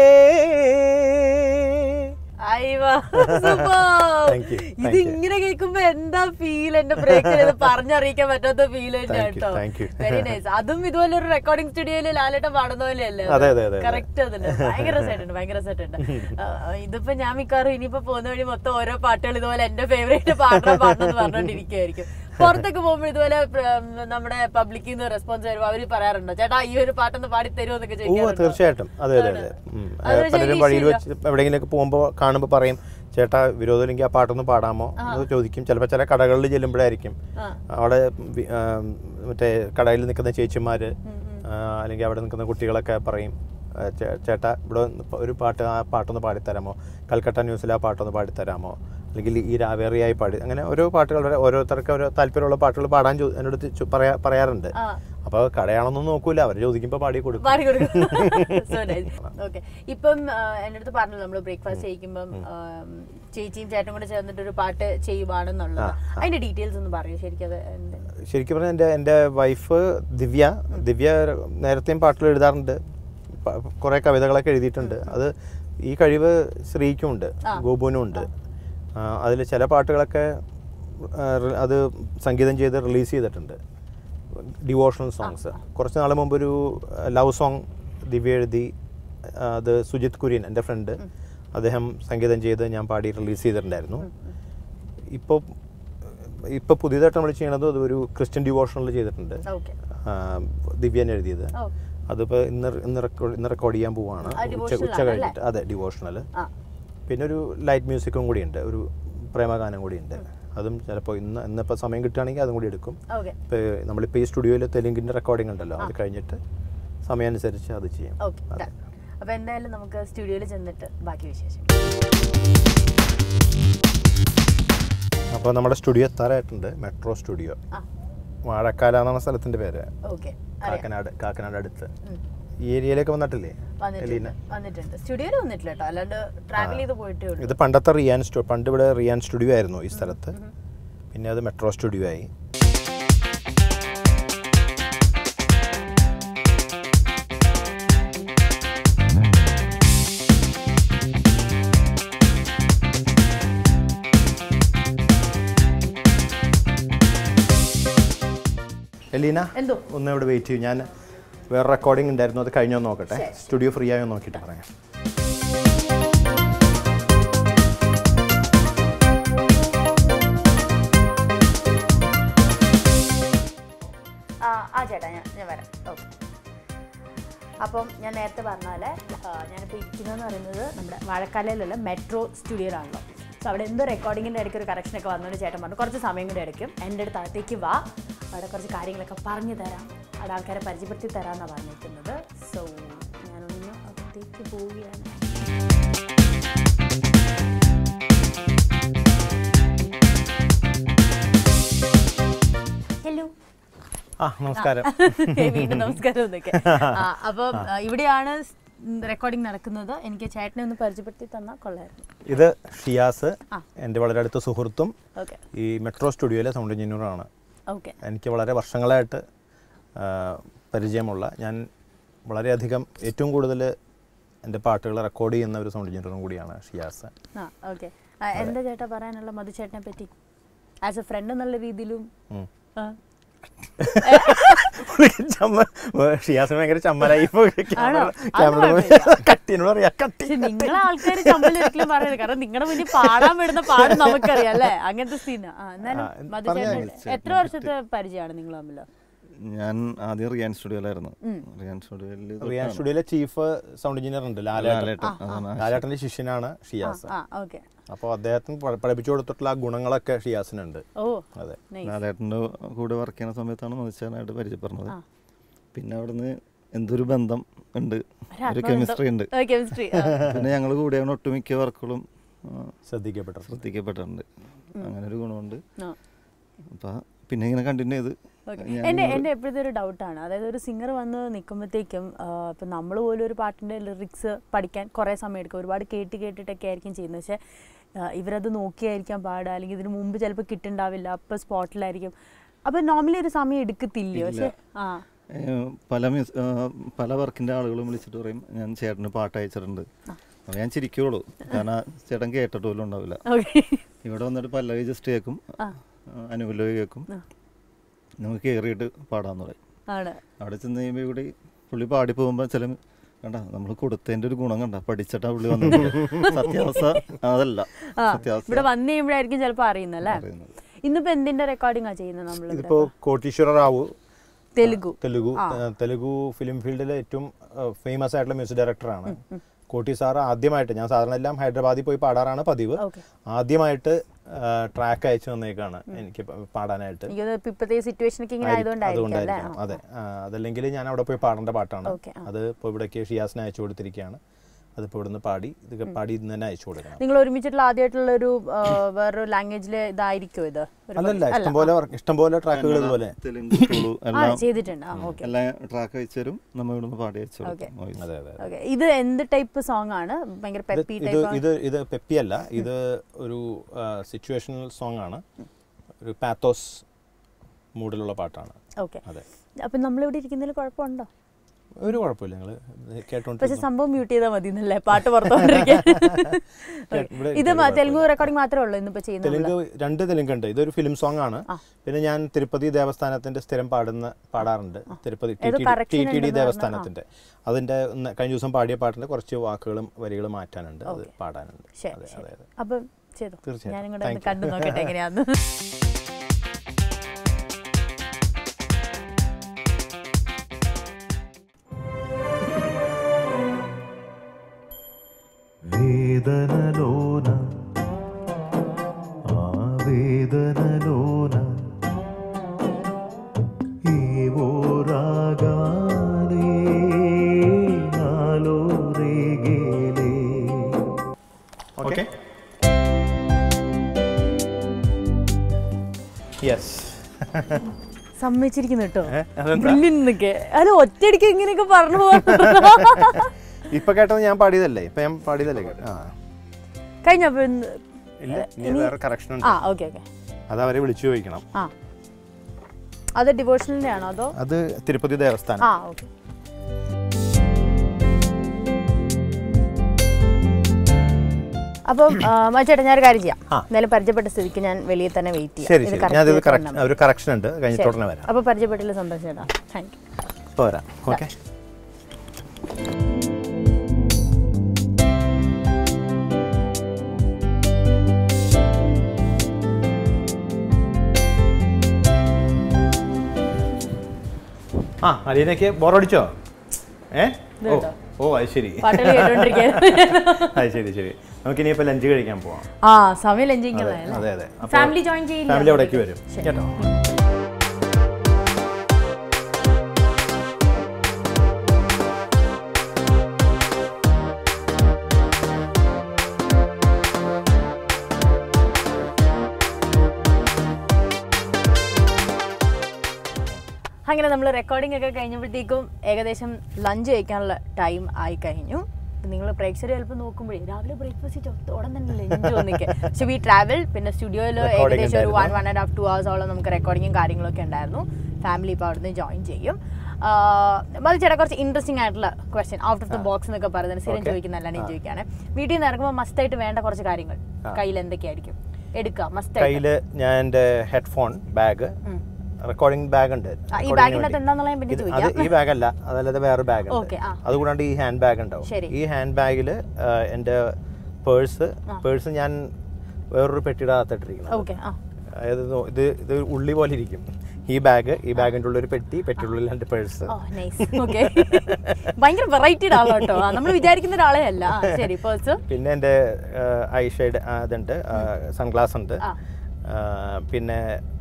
അയ്യോ, super. Thank you, ഇത് thank you. ഇങ്ങനെ കേൾക്കുമ്പോ എന്താ ഫീൽ എന്റെ പ്രേക്ഷകർ ഇത് പറഞ്ഞറിയിക്കാൻ പറ്റാത്ത ഫീൽ തന്നെ Thank you, കേട്ടോ thank you. വെരി നൈസ് അതും ഇതുപോലെ ഒരു റെക്കോർഡിംഗ് സ്റ്റുഡിയോയിൽ ലാലേട്ടൻ പാടുന്ന പോലെയല്ലേ അതെ, അതെ, അതെ, അതെ. കറക്റ്റ് അതിന് ഭയങ്കര രസമായിട്ടുണ്ട് ഭയങ്കര രസമായിട്ടുണ്ട് ആ, ഇതിപ്പോ ഞാൻ മിക്കവാറും ഇനിയിപ്പോ പോകുന്ന വഴി മൊത്തം ഓരോ പാട്ടുകൾ ഇതുപോലെ എന്റെ ഫേവറേറ്റ് പാടണം പാടണം എന്ന് പറഞ്ഞോണ്ടിരിക്കുമായിരിക്കും പുറത്തൊക്കെ പോകുമ്പോൾ ഇതുപോലെ പ്ര- നമ്മുടെ പബ്ലിക്കിൽ നിന്ന് റെസ്പോൺസ് വരുമ്പോൾ അവര് പറയാറുണ്ടോ ചേട്ടാ ഈ ഒരു പാട്ടൊന്ന് പാടി തരുമോ എന്നൊക്കെ ഓ ചോദിക്കാറുണ്ടോ തീർച്ചയായിട്ടും അതെ അതെ അതെ ഉം. അത് ഏ, പലരും ശരി, വഴിയിൽ ശരിയാ. വെച്ച് എവിടെയെങ്കിലുമൊക്കെ പോകുമ്പോൾ കാണുമ്പോൾ പറയും ചേട്ടാ വിരോധമില്ലെങ്കിൽ ആ പാട്ടൊന്ന് പാടാമോ എന്ന് ചോദിക്കും ചിലപ്പോൾ ചില കടകളിൽ ചെല്ലുമ്പോഴായിരിക്കും ആ. അവിടെ വി- ആ, മറ്റേ കടയിൽ നിൽക്കുന്ന ചേച്ചിമാര് ആ, അല്ലെങ്കിൽ അവിടെ നിൽക്കുന്ന കുട്ടികളൊക്കെ പറയും ആ, ചേ- ചേട്ടാ ഇവിടെ ഒന്ന് പ- ഒരു പാട്ട് ആ പാട്ടൊന്ന് പാടിത്തരാമോ കൽക്കട്ട ന്യൂസിൽ ആ പാട്ടൊന്ന് പാടിത്തരാമോ അല്ലെങ്കിൽ ഈ രാവേറിയായി പാടി അങ്ങനെ ഓരോ പാട്ടുകളുടെ ഓരോരുത്തർക്ക് ഓരോ താല്പര്യമുള്ള പാട്ടുകൾ പാടാൻ ചോ- എന്നോട് ചോ- പറയാ പറയാറുണ്ട് ആ. അപ്പോൾ കടയാണെന്നൊന്നും നോക്കൂല അവർ ചോദിക്കുമ്പോൾ പാടി കൊടുക്കും പാടി കൊടുക്കും സോ നൈസ് ഓക്കെ ഇപ്പം ആ, എൻ്റെ അടുത്ത് പറഞ്ഞല്ലോ നമ്മൾ ബ്രേക്ക്ഫാസ്റ്റ് ചെയ്യിക്കുമ്പം ആം, ചേച്ചിയും ചേട്ടനും കൂടെ ചേർന്നിട്ട് ഒരു പാട്ട് ചെയ്യുവാണെന്നുള്ളത് അതിന്റെ ഡീറ്റെയിൽസ് ഒന്ന് പറയൂ ശരിക്കും അത് എന്ത്? ശരിക്കും പറഞ്ഞാൽ എൻ്റെ എൻ്റെ വൈഫ് ദിവ്യ ദിവ്യ നേരത്തെയും പാട്ടുകൾ എഴുതാറുണ്ട് പ- കുറേ കവിതകളൊക്കെ എഴുതിയിട്ടുണ്ട് അത് ഈ കഴിവ് ശ്രീക്കും ഉണ്ട് ഗോപുവിനും ഉണ്ട് അതിൽ ചില പാട്ടുകളൊക്കെ ആ, റി- അത് സംഗീതം ചെയ്ത് റിലീസ് ചെയ്തിട്ടുണ്ട് ഡിവോഷണൽ സോങ്സ് കുറച്ച് നാൾ മുമ്പ് ഒരു ലവ് സോങ് ദിവ്യ എഴുതി ആ, അത് സുജിത് കുര്യൻ എൻ്റെ ഫ്രണ്ട് അദ്ദേഹം സംഗീതം ചെയ്ത് ഞാൻ പാടി റിലീസ് ചെയ്തിട്ടുണ്ടായിരുന്നു ഇപ്പോൾ ഇപ്പോൾ പുതിയതായിട്ട് നമ്മൾ ചെയ്യണത് അത് ഒരു ക്രിസ്ത്യൻ ഡിവോഷണൽ ചെയ്തിട്ടുണ്ട് ഓക്കെ ആ, ദിവ്യൻ എഴുതിയത് ഓ അതിപ്പോൾ ഇന്ന് ഇന്ന് റെക്കോർഡ് ഇന്ന് റെക്കോർഡ് ചെയ്യാൻ പോവാണ് ആ, ഉച്ച devotional ഉച്ച ആണല്ലേ? കഴിഞ്ഞിട്ട് അതെ ഡിവോഷണൽ ആ പിന്നെ ഒരു ലൈറ്റ് മ്യൂസിക്കും കൂടി ഉണ്ട് ഒരു പ്രേമഗാനം കൂടി ഉണ്ട് അതും ചിലപ്പോൾ ഇന്ന് ഇന്നിപ്പോൾ സമയം കിട്ടുകയാണെങ്കിൽ അതും കൂടി എടുക്കും ഓക്കെ ഇപ്പോൾ നമ്മളിപ്പോൾ ഈ സ്റ്റുഡിയോയിൽ തെലുങ്കിൻ്റെ റെക്കോർഡിംഗ് ഉണ്ടല്ലോ അത് കഴിഞ്ഞിട്ട് സമയമനുസരിച്ച് അത് ചെയ്യും ഓക്കെ അതെ. അപ്പൊ എന്തായാലും നമുക്ക് സ്റ്റുഡിയോയിൽ ചെന്നിട്ട് ബാക്കി വിശേഷം അപ്പോൾ നമ്മുടെ സ്റ്റുഡിയോ എത്താറായിട്ടുണ്ട് മെട്രോ സ്റ്റുഡിയോ ആ വാഴക്കാല എന്നാണ് സ്ഥലത്തിൻ്റെ പേര് ഓക്കെ കാക്കനാട് കാക്കനാട് അടുത്ത് ഈ ഏരിയയിലേക്ക് വന്നിട്ടില്ലേ എലീന വന്നിട്ടുണ്ട് വന്നിട്ടുണ്ട് സ്റ്റുഡിയോയിൽ വന്നിട്ടില്ല കേട്ടോ അല്ലാണ്ട് ട്രാവൽ ചെയ്ത് പോയിട്ടേ ഉള്ളൂ ഇത് പണ്ടത്തെ റിയാൻ സ്റ്റു പണ്ട് ഇവിടെ റിയാൻ സ്റ്റുഡിയോ ആയിരുന്നു ഈ സ്ഥലത്ത് പിന്നെ അത് മെട്രോ സ്റ്റുഡിയോ ആയി എലീന എന്തോ ഒന്ന് ഇവിടെ വെയിറ്റ് ചെയ്യും ഞാൻ വേറെ റെക്കോർഡിംഗ് ഉണ്ടായിരുന്നു അത് കഴിഞ്ഞോ നോക്കട്ടെ സ്റ്റുഡിയോ ഫ്രീ ആയോ നോക്കിയിട്ട് പറയാം ആ ആ ചേട്ടാ ഞാൻ ഞാൻ വരാം ഓക്കെ അപ്പം ഞാൻ നേരത്തെ പറഞ്ഞ പോലെ ആ, ഞാനിപ്പോൾ ഇരിക്കുന്നതെന്ന് പറയുന്നത് നമ്മുടെ വാഴക്കാലയിലുള്ള മെട്രോ സ്റ്റുഡിയോയിലാണല്ലോ സോ അവിടെ എന്തോ റെക്കോർഡിങ്ങിൻ്റെ ഇടയ്ക്ക് ഒരു കറക്ഷനൊക്കെ വന്നുകൊണ്ട് ചേട്ടൻ പറഞ്ഞു കുറച്ച് സമയം കൂടി എടുക്കും എൻ്റെ അടുത്ത് അകത്തേക്ക് വാ അവിടെ കുറച്ച് കാര്യങ്ങളൊക്കെ പറഞ്ഞു തരാം അവിടെ ആൾക്കാരെ പരിചയപ്പെടുത്തി തരാമെന്നാണ് പറഞ്ഞിരിക്കുന്നത് സോ ഞാനൊന്ന് അകത്തേക്ക് പോവുകയാണ് ഹലോ ആ നമസ്കാരം വീണ്ടും നമസ്കാരം എന്നൊക്കെ ആ, അപ്പം ആ, ഇവിടെയാണ് റെക്കോർഡിംഗ് നടക്കുന്നത് എനിക്ക് ചേട്ടനെ ഒന്ന് പരിചയപ്പെടുത്തി തന്നാൽ കൊള്ളായിരുന്നു ഇത് ഷിയാസ് ആ. എൻ്റെ വളരെ അടുത്ത സുഹൃത്തും ഓക്കെ ഈ മെട്രോ സ്റ്റുഡിയോയിലെ സൗണ്ട് എഞ്ചിനീയറാണ് ഓക്കെ എനിക്ക് വളരെ വർഷങ്ങളായിട്ട് ആ, പരിചയമുള്ള ഞാൻ വളരെയധികം ഏറ്റവും കൂടുതൽ എൻ്റെ പാട്ടുകൾ റെക്കോർഡ് ചെയ്യുന്ന ഒരു സൗണ്ട് എഞ്ചിനീയറും കൂടിയാണ് ഷിയാസ് ആ ഓക്കെ എന്താ ചേട്ടാ പറയാനുള്ള മധുചേട്ടനെ പറ്റി ആസ് എ ഫ്രണ്ട് എന്നുള്ള രീതിയിലും ഉം. ആ. ചമ്മ ഷിയാസിന് ഭയങ്കര ചമ്മലായി ആണോ? അത് ക്യാമറ കുഴപ്പമില്ല. കട്ടിനോട് പറയാ കട്ടി പക്ഷെ നിങ്ങളെ ആൾക്കാർ ചമ്മൽ ഒരിക്കലും പറയരുത് കാരണം നിങ്ങളുടെ മുന്നിൽ പാടാൻ വിടുന്ന പാട് നമുക്കറിയാം അല്ലേ അങ്ങനത്തെ സീനാ ആ എന്നാലും ആ, മധുചേട്ടൻ പറഞ്ഞോ, എത്ര വർഷത്തെ പരിചയമാണ് നിങ്ങൾ തമ്മിൽ ഞാൻ ആദ്യം റിയാൻ സ്റ്റുഡിയോയിലായിരുന്നു റിയാൻ സ്റ്റുഡിയോയിൽ റിയാൻ സ്റ്റുഡിയോയിലെ ചീഫ് സൗണ്ട് എഞ്ചിനീയർ ഉണ്ട് ലാലേട്ടൻ ലാലേട്ടൻ, അതാണ് ലാലേട്ടൻ്റെ ശിഷ്യനാണ് ഷിയാസ് ആ ഓക്കെ അപ്പോൾ അദ്ദേഹത്തിന് പഠ- പഠിപ്പിച്ചു കൊടുത്തിട്ടുള്ള ആ ഗുണങ്ങളൊക്കെ ഷിയാസിനുണ്ട് ഓ അതെ nice. ലാലേട്ടൻ്റെ കൂടെ വർക്ക് ചെയ്യുന്ന സമയത്താണ് മതിച്ചാനായിട്ട് പരിചയപ്പെടുന്നത് പിന്നെ അവിടുന്ന് എന്തൊരു ബന്ധം ഉണ്ട് ഒരു കെമിസ്ട്രി ഉണ്ട് കെമിസ്ട്രി പിന്നെ ഞങ്ങൾ കൂടെയാണ് ഒട്ടുമിക്ക വർക്കുകളും ആ, ശ്രദ്ധിക്കപ്പെട്ടത് ശ്രദ്ധിക്കപ്പെട്ടിട്ടുണ്ട് അങ്ങനെ ഒരു ഗുണമുണ്ട് ആ അപ്പം പിന്നെ ഇങ്ങനെ കണ്ടിന്യൂ ചെയ്ത് Okay. ഞാൻ എൻ്റെ എൻ്റെ എപ്പോഴത്തെ ഒരു ഡൗട്ടാണ് അതായത് ഒരു സിംഗർ വന്ന് നിൽക്കുമ്പോഴത്തേക്കും ഇപ്പം നമ്മൾ പോലും ഒരു പാട്ടിൻ്റെ ലിറിക്സ് പഠിക്കാൻ കുറേ സമയം എടുക്കും ഒരുപാട് കേട്ട് കേട്ടിട്ടൊക്കെ ആയിരിക്കും ചെയ്യുന്നത് പക്ഷേ ആ, ഇവരത് നോക്കിയായിരിക്കാം പാടുക അല്ലെങ്കിൽ ഇതിന് മുമ്പ് ചിലപ്പോൾ കിട്ടുണ്ടാവില്ല അപ്പോൾ സ്പോട്ടിലായിരിക്കും അപ്പോൾ നോർമലി ഒരു സമയം എടുക്കത്തില്ലയോ പക്ഷേ ആ ഏഹ് പല മ്യൂസ് ഏഹ് പല വർക്കിൻ്റെ ആളുകളും വിളിച്ചിട്ട് പറയും ഞാൻ ചേട്ടന് പാട്ട് അയച്ചിട്ടുണ്ട് അപ്പോൾ ഞാൻ ചിരിക്കുള്ളൂ കാരണം ചേട്ടൻ കേട്ടിട്ട് പോലും ഉണ്ടാവില്ല ഓക്കെ ഇവിടെ വന്നിട്ട് പല്ലവി ജസ്റ്റ് കേൾക്കും അനുകൂലവി കേൾക്കും നമുക്ക് കയറിയിട്ട് പാടാന്ന് പറയും ആണ് അവിടെ ചെന്ന് കഴിയുമ്പോൾ ഇവിടെ പുള്ളി പാടി പോകുമ്പോൾ ചില കണ്ട നമ്മൾ കൊടുത്തതിൻ്റെ ഒരു ഗുണം കണ്ട പഠിച്ചിട്ടാ പുള്ളി വന്നത് സത്യാവസ്ഥ അതല്ല ആ സത്യാവസ്ഥ ഇവിടെ വന്നു കഴിയുമ്പോഴായിരിക്കും ചിലപ്പോൾ അറിയുന്നല്ലേ അറിയുന്നത്. ഇന്നിപ്പോൾ എന്തിൻ്റെ റെക്കോർഡിംഗ് ആ ചെയ്യുന്നത് നമ്മൾ ഇതിപ്പോൾ കോട്ടീശ്വര റാവു തെലുഗു തെലുഗു ഏഹ് തെലുഗു ഫിലിം ഫീൽഡിലെ ഏറ്റവും ഫേമസ് ആയിട്ടുള്ള മ്യൂസിക് ഡയറക്ടറാണ് കോട്ടി സാർ ആദ്യമായിട്ട് ഞാൻ സാധാരണ എല്ലാം ഹൈദരാബാദിൽ പോയി പാടാറാണ് പതിവ് ഓക്കെ ആദ്യമായിട്ട് ട്രാക്ക് അയച്ചു തന്നേക്കാണ് എനിക്ക് പ- പാടാനായിട്ട് എനിക്ക് തോന്നുന്നു ഇപ്പൊ ഇപ്പോഴത്തെ സിറ്റുവേഷനൊക്കെ ഇങ്ങനെ ആയതുകൊണ്ടായിരിക്കും അല്ലേ അതുകൊണ്ടായിരിക്കണം അതെ ആ, അതല്ലെങ്കിൽ ഞാൻ അവിടെ പോയി പാടേണ്ട പാട്ടാണ് ഓക്കെ, ആ. അത് ഇപ്പോൾ ഇവിടേക്ക് ഷിയാസിന് അയച്ചു കൊടുത്തിരിക്കുകയാണ് അതിപ്പോൾ ഇവിടുന്ന് പാടി ഇതൊക്കെ പാടി ഇന്ന് തന്നെ അയച്ചു കൊടുക്കണം നിങ്ങൾ ഒരുമിച്ചിട്ടുള്ള ആദ്യമായിട്ടുള്ള ഒരു വേറൊരു ലാംഗ്വേജിലെ ഇതായിരിക്കും ഇത് ഒരു അല്ലല്ല ഇഷ്ടംപോലെ work- ഇഷ്ടംപോലെ ട്രാക്കുകൾ ഇതുപോലെ തെലുങ്ക് തുളു ആ എല്ലാം ചെയ്തിട്ടുണ്ട് ആ ഓക്കെ എല്ലാം ട്രാക്ക് അയച്ചു തരും നമ്മൾ ഇവിടുന്ന് പാടി അയച്ചു Okay. കൊടുക്കും voice. അതെ അതെ ഓക്കെ ഇത് എന്ത് ടൈപ്പ് സോങ് ആണ് ഭയങ്കര ഇത് പെപ്പി ഇത് ടൈപ്പ് ഇത് ഇത് പെപ്പി അല്ല ഇത് ഒരു സിറ്റുവേഷണൽ സോങ് ആണ് ഒരു പാത്തോസ് മൂഡിലുള്ള പാട്ടാണ് ഓക്കെ അതെ അപ്പൊ നമ്മളിവിടെ ഇരിക്കുന്നതിൽ കുഴപ്പമുണ്ടോ ഒരു കുഴപ്പമില്ല നിങ്ങൾ പക്ഷെ കേട്ടോണ്ട് സംഭവം മ്യൂട്ട് ചെയ്താൽ മതി എന്നല്ലേ പാട്ട് പുറത്തോണ്ടിരിക്കാൻ ഇവിടെ ഇത് മ- തെലുങ്ക് റെക്കോർഡിംഗ് മാത്രമേ ഉള്ളൂ ഇന്നിപ്പോ ചെയ്യുന്നത് തെലുങ്ക് രണ്ട് തെലുങ്ക് ഉണ്ട് ഇതൊരു ഫിലിം സോങ് ആണ് ആ. പിന്നെ ഞാൻ തിരുപ്പതി ദേവസ്ഥാനത്തിന്റെ സ്ഥിരം പാടുന്ന പാടാറുണ്ട് തിരുപ്പതി ടി ഏതോ T correction T T D ഉണ്ടെന്ന് ദേവസ്ഥാനത്തിന്റെ അതിന്റെ ഒന്ന് കഴിഞ്ഞ ദിവസം പാടിയ പാട്ടിന്റെ കുറച്ച് വാക്കുകളും വരികളും മാറ്റാനുണ്ട് അത് പാടാനുണ്ട് ശരി അതെ ശരി അതെ അതെ അപ്പം ചെയ്തു തീർച്ചയായിട്ടും. ഞാനും കൂടെ ഒന്ന് Thank you. കണ്ടു നോക്കട്ടെ എങ്ങനെയാന്ന് వేదనలోన ఆ వేదనలోన ఏవో రాగాలే నాలో రేగేలే ഓക്കെ യെസ് സമ്മതിച്ചിരിക്കുന്നു കേട്ടോ ഏ? അതെന്താ? ബ്രില്യൻന്നൊക്കെ അത് ഒറ്റയടിക്ക് ഇങ്ങനെയൊക്കെ പറഞ്ഞു പോകുന്നു ഇപ്പൊ കേട്ടത് ഞാൻ പാടിയതല്ലേ ഇപ്പൊ ഞാൻ പാടിയതല്ലേ കേട്ടോ? ആ കഴിഞ്ഞപ്പോ ഇന്ന് ഇല്ല ഇനി വേറെ കറക്ഷൻ ഉണ്ട് ആ ഓക്കെ ഓക്കെ അത് അവരെ വിളിച്ചു ചോദിക്കണം ആ അത് ഡിവോഷണലിന്റെ ആണോ അതോ അത് തിരുപ്പതി ദേവസ്ഥാനം ആ ഓക്കെ അപ്പം മച്ചേട്ടാ ഞാൻ ഒരു കാര്യം ചെയ്യാം ആ. എന്തായാലും പരിചയപ്പെട്ട സ്ഥിതിക്ക് ഞാൻ വെളിയിൽ തന്നെ വെയിറ്റ് ശരി ചെയ്യാം ശരി correct ഞാൻ ചെയ്ത് കറക്ഷൻ തരണം. ഒരു കറക്ഷൻ ഉണ്ട് കഴിഞ്ഞിട്ട് ശരി. ഉടനെ വരാം അപ്പൊ പരിചയപ്പെട്ടില്ല സന്തോഷം ചേട്ടാ താങ്ക് യു ഇപ്പോൾ വരാം ഓക്കെ ആ അലീനയ്ക്ക് ബോറടിച്ചോ ഏ ഓ ഓ അത് ശരി പാട്ടുകൾ കേട്ടോണ്ടിരിക്കാൻ അത് ശരി ശരി നമുക്ക് ഇനിയിപ്പോൾ ലഞ്ച് കഴിക്കാൻ പോവാം ആ സമയം ലഞ്ചിങ് അതെ അതെ അതെ അപ്പോൾ ഫാമിലി ജോയിൻ ചെയ്യില്ല ഫാമിലി അവിടേക്ക് വരും ശരി. കേട്ടോ അങ്ങനെ നമ്മൾ റെക്കോർഡിംഗ് ഒക്കെ കഴിഞ്ഞപ്പോഴത്തേക്കും ഏകദേശം ലഞ്ച് കഴിക്കാനുള്ള ടൈം ആയി കഴിഞ്ഞു നിങ്ങൾ പ്രേക്ഷകർ ചിലപ്പോൾ നോക്കുമ്പോഴേ രാവിലെ ബ്രേക്ക്ഫാസ്റ്റ് ഉടൻ തന്നെ ലഞ്ച് വന്നിക്കെ പക്ഷെ വി ട്രാവൽ പിന്നെ സ്റ്റുഡിയോയിൽ Recording ഏകദേശം ഒരു വൺ ഉണ്ടായിരുന്നു. വൺ ആൻഡ് ഹാഫ് ടു ഹവേഴ്സോളം നമുക്ക് റെക്കോർഡിങ്ങും കാര്യങ്ങളൊക്കെ ഉണ്ടായിരുന്നു ഫാമിലി ഇപ്പോൾ അവിടുന്ന് ജോയിൻ ചെയ്യും മതി ചേട്ടാ കുറച്ച് ഇൻട്രസ്റ്റിംഗ് ആയിട്ടുള്ള question out of the box എന്നൊക്കെ പറയുന്നത് സ്ഥിരം ചോദിക്കുന്നതല്ല ഞാൻ ചോദിക്കുകയാണ് വീട്ടിൽ നിന്ന് ഇറങ്ങുമ്പോൾ മസ്റ്റായിട്ട് വേണ്ട കുറച്ച് കാര്യങ്ങൾ കയ്യിൽ എന്തൊക്കെയായിരിക്കും എടുക്കുക മസ്റ്റായിട്ട് കയ്യിൽ ഞാൻ എൻ്റെ ഹെഡ്ഫോൺ ബാഗ് റെക്കോർഡിംഗ് ബാഗ് ഉണ്ട് ഈ recording ബാഗിനകത്ത് വേണ്ടി. എന്താണെന്നുള്ള ഞാൻ പിന്നെ ഇത് ചോദിക്കാം അത് ഈ ബാഗ് അല്ല അതല്ലാതെ വേറെ ബാഗ് Okay, ആ. അതുകൂടാണ്ട് ഈ ഹാൻഡ് ബാഗ് ഉണ്ടാവും ശരി. ഈ ഹാൻഡ് ബാഗിൽ എൻ്റെ പേഴ്സ് പേഴ്സ് ഞാൻ വേറൊരു പെട്ടിയുടെ അകത്തിട്ടിരിക്കുന്നത് ഓക്കെ ആ അതായത് നോ- ഇത് ഇത് ഉള്ളി പോലെ ഇരിക്കും ഈ ബാഗ് ഈ ബാഗിൻ്റെ ഉള്ളിൽ ഒരു പെട്ടി പെട്ടിയുടെ ഉള്ളിൽ എൻ്റെ പേഴ്സ് ഓ നൈസ് ഓക്കെ ഭയങ്കര വെറൈറ്റിയുടെ ആളാ കേട്ടോ നമ്മൾ വിചാരിക്കുന്ന ഒരാളെ അല്ല ആ, ശരി പേഴ്സ് പിന്നെ എൻ്റെ ഐ ഷെയ്ഡ് അതുണ്ട് സൺഗ്ലാസ് ഉണ്ട് ആ. ആ, പിന്നെ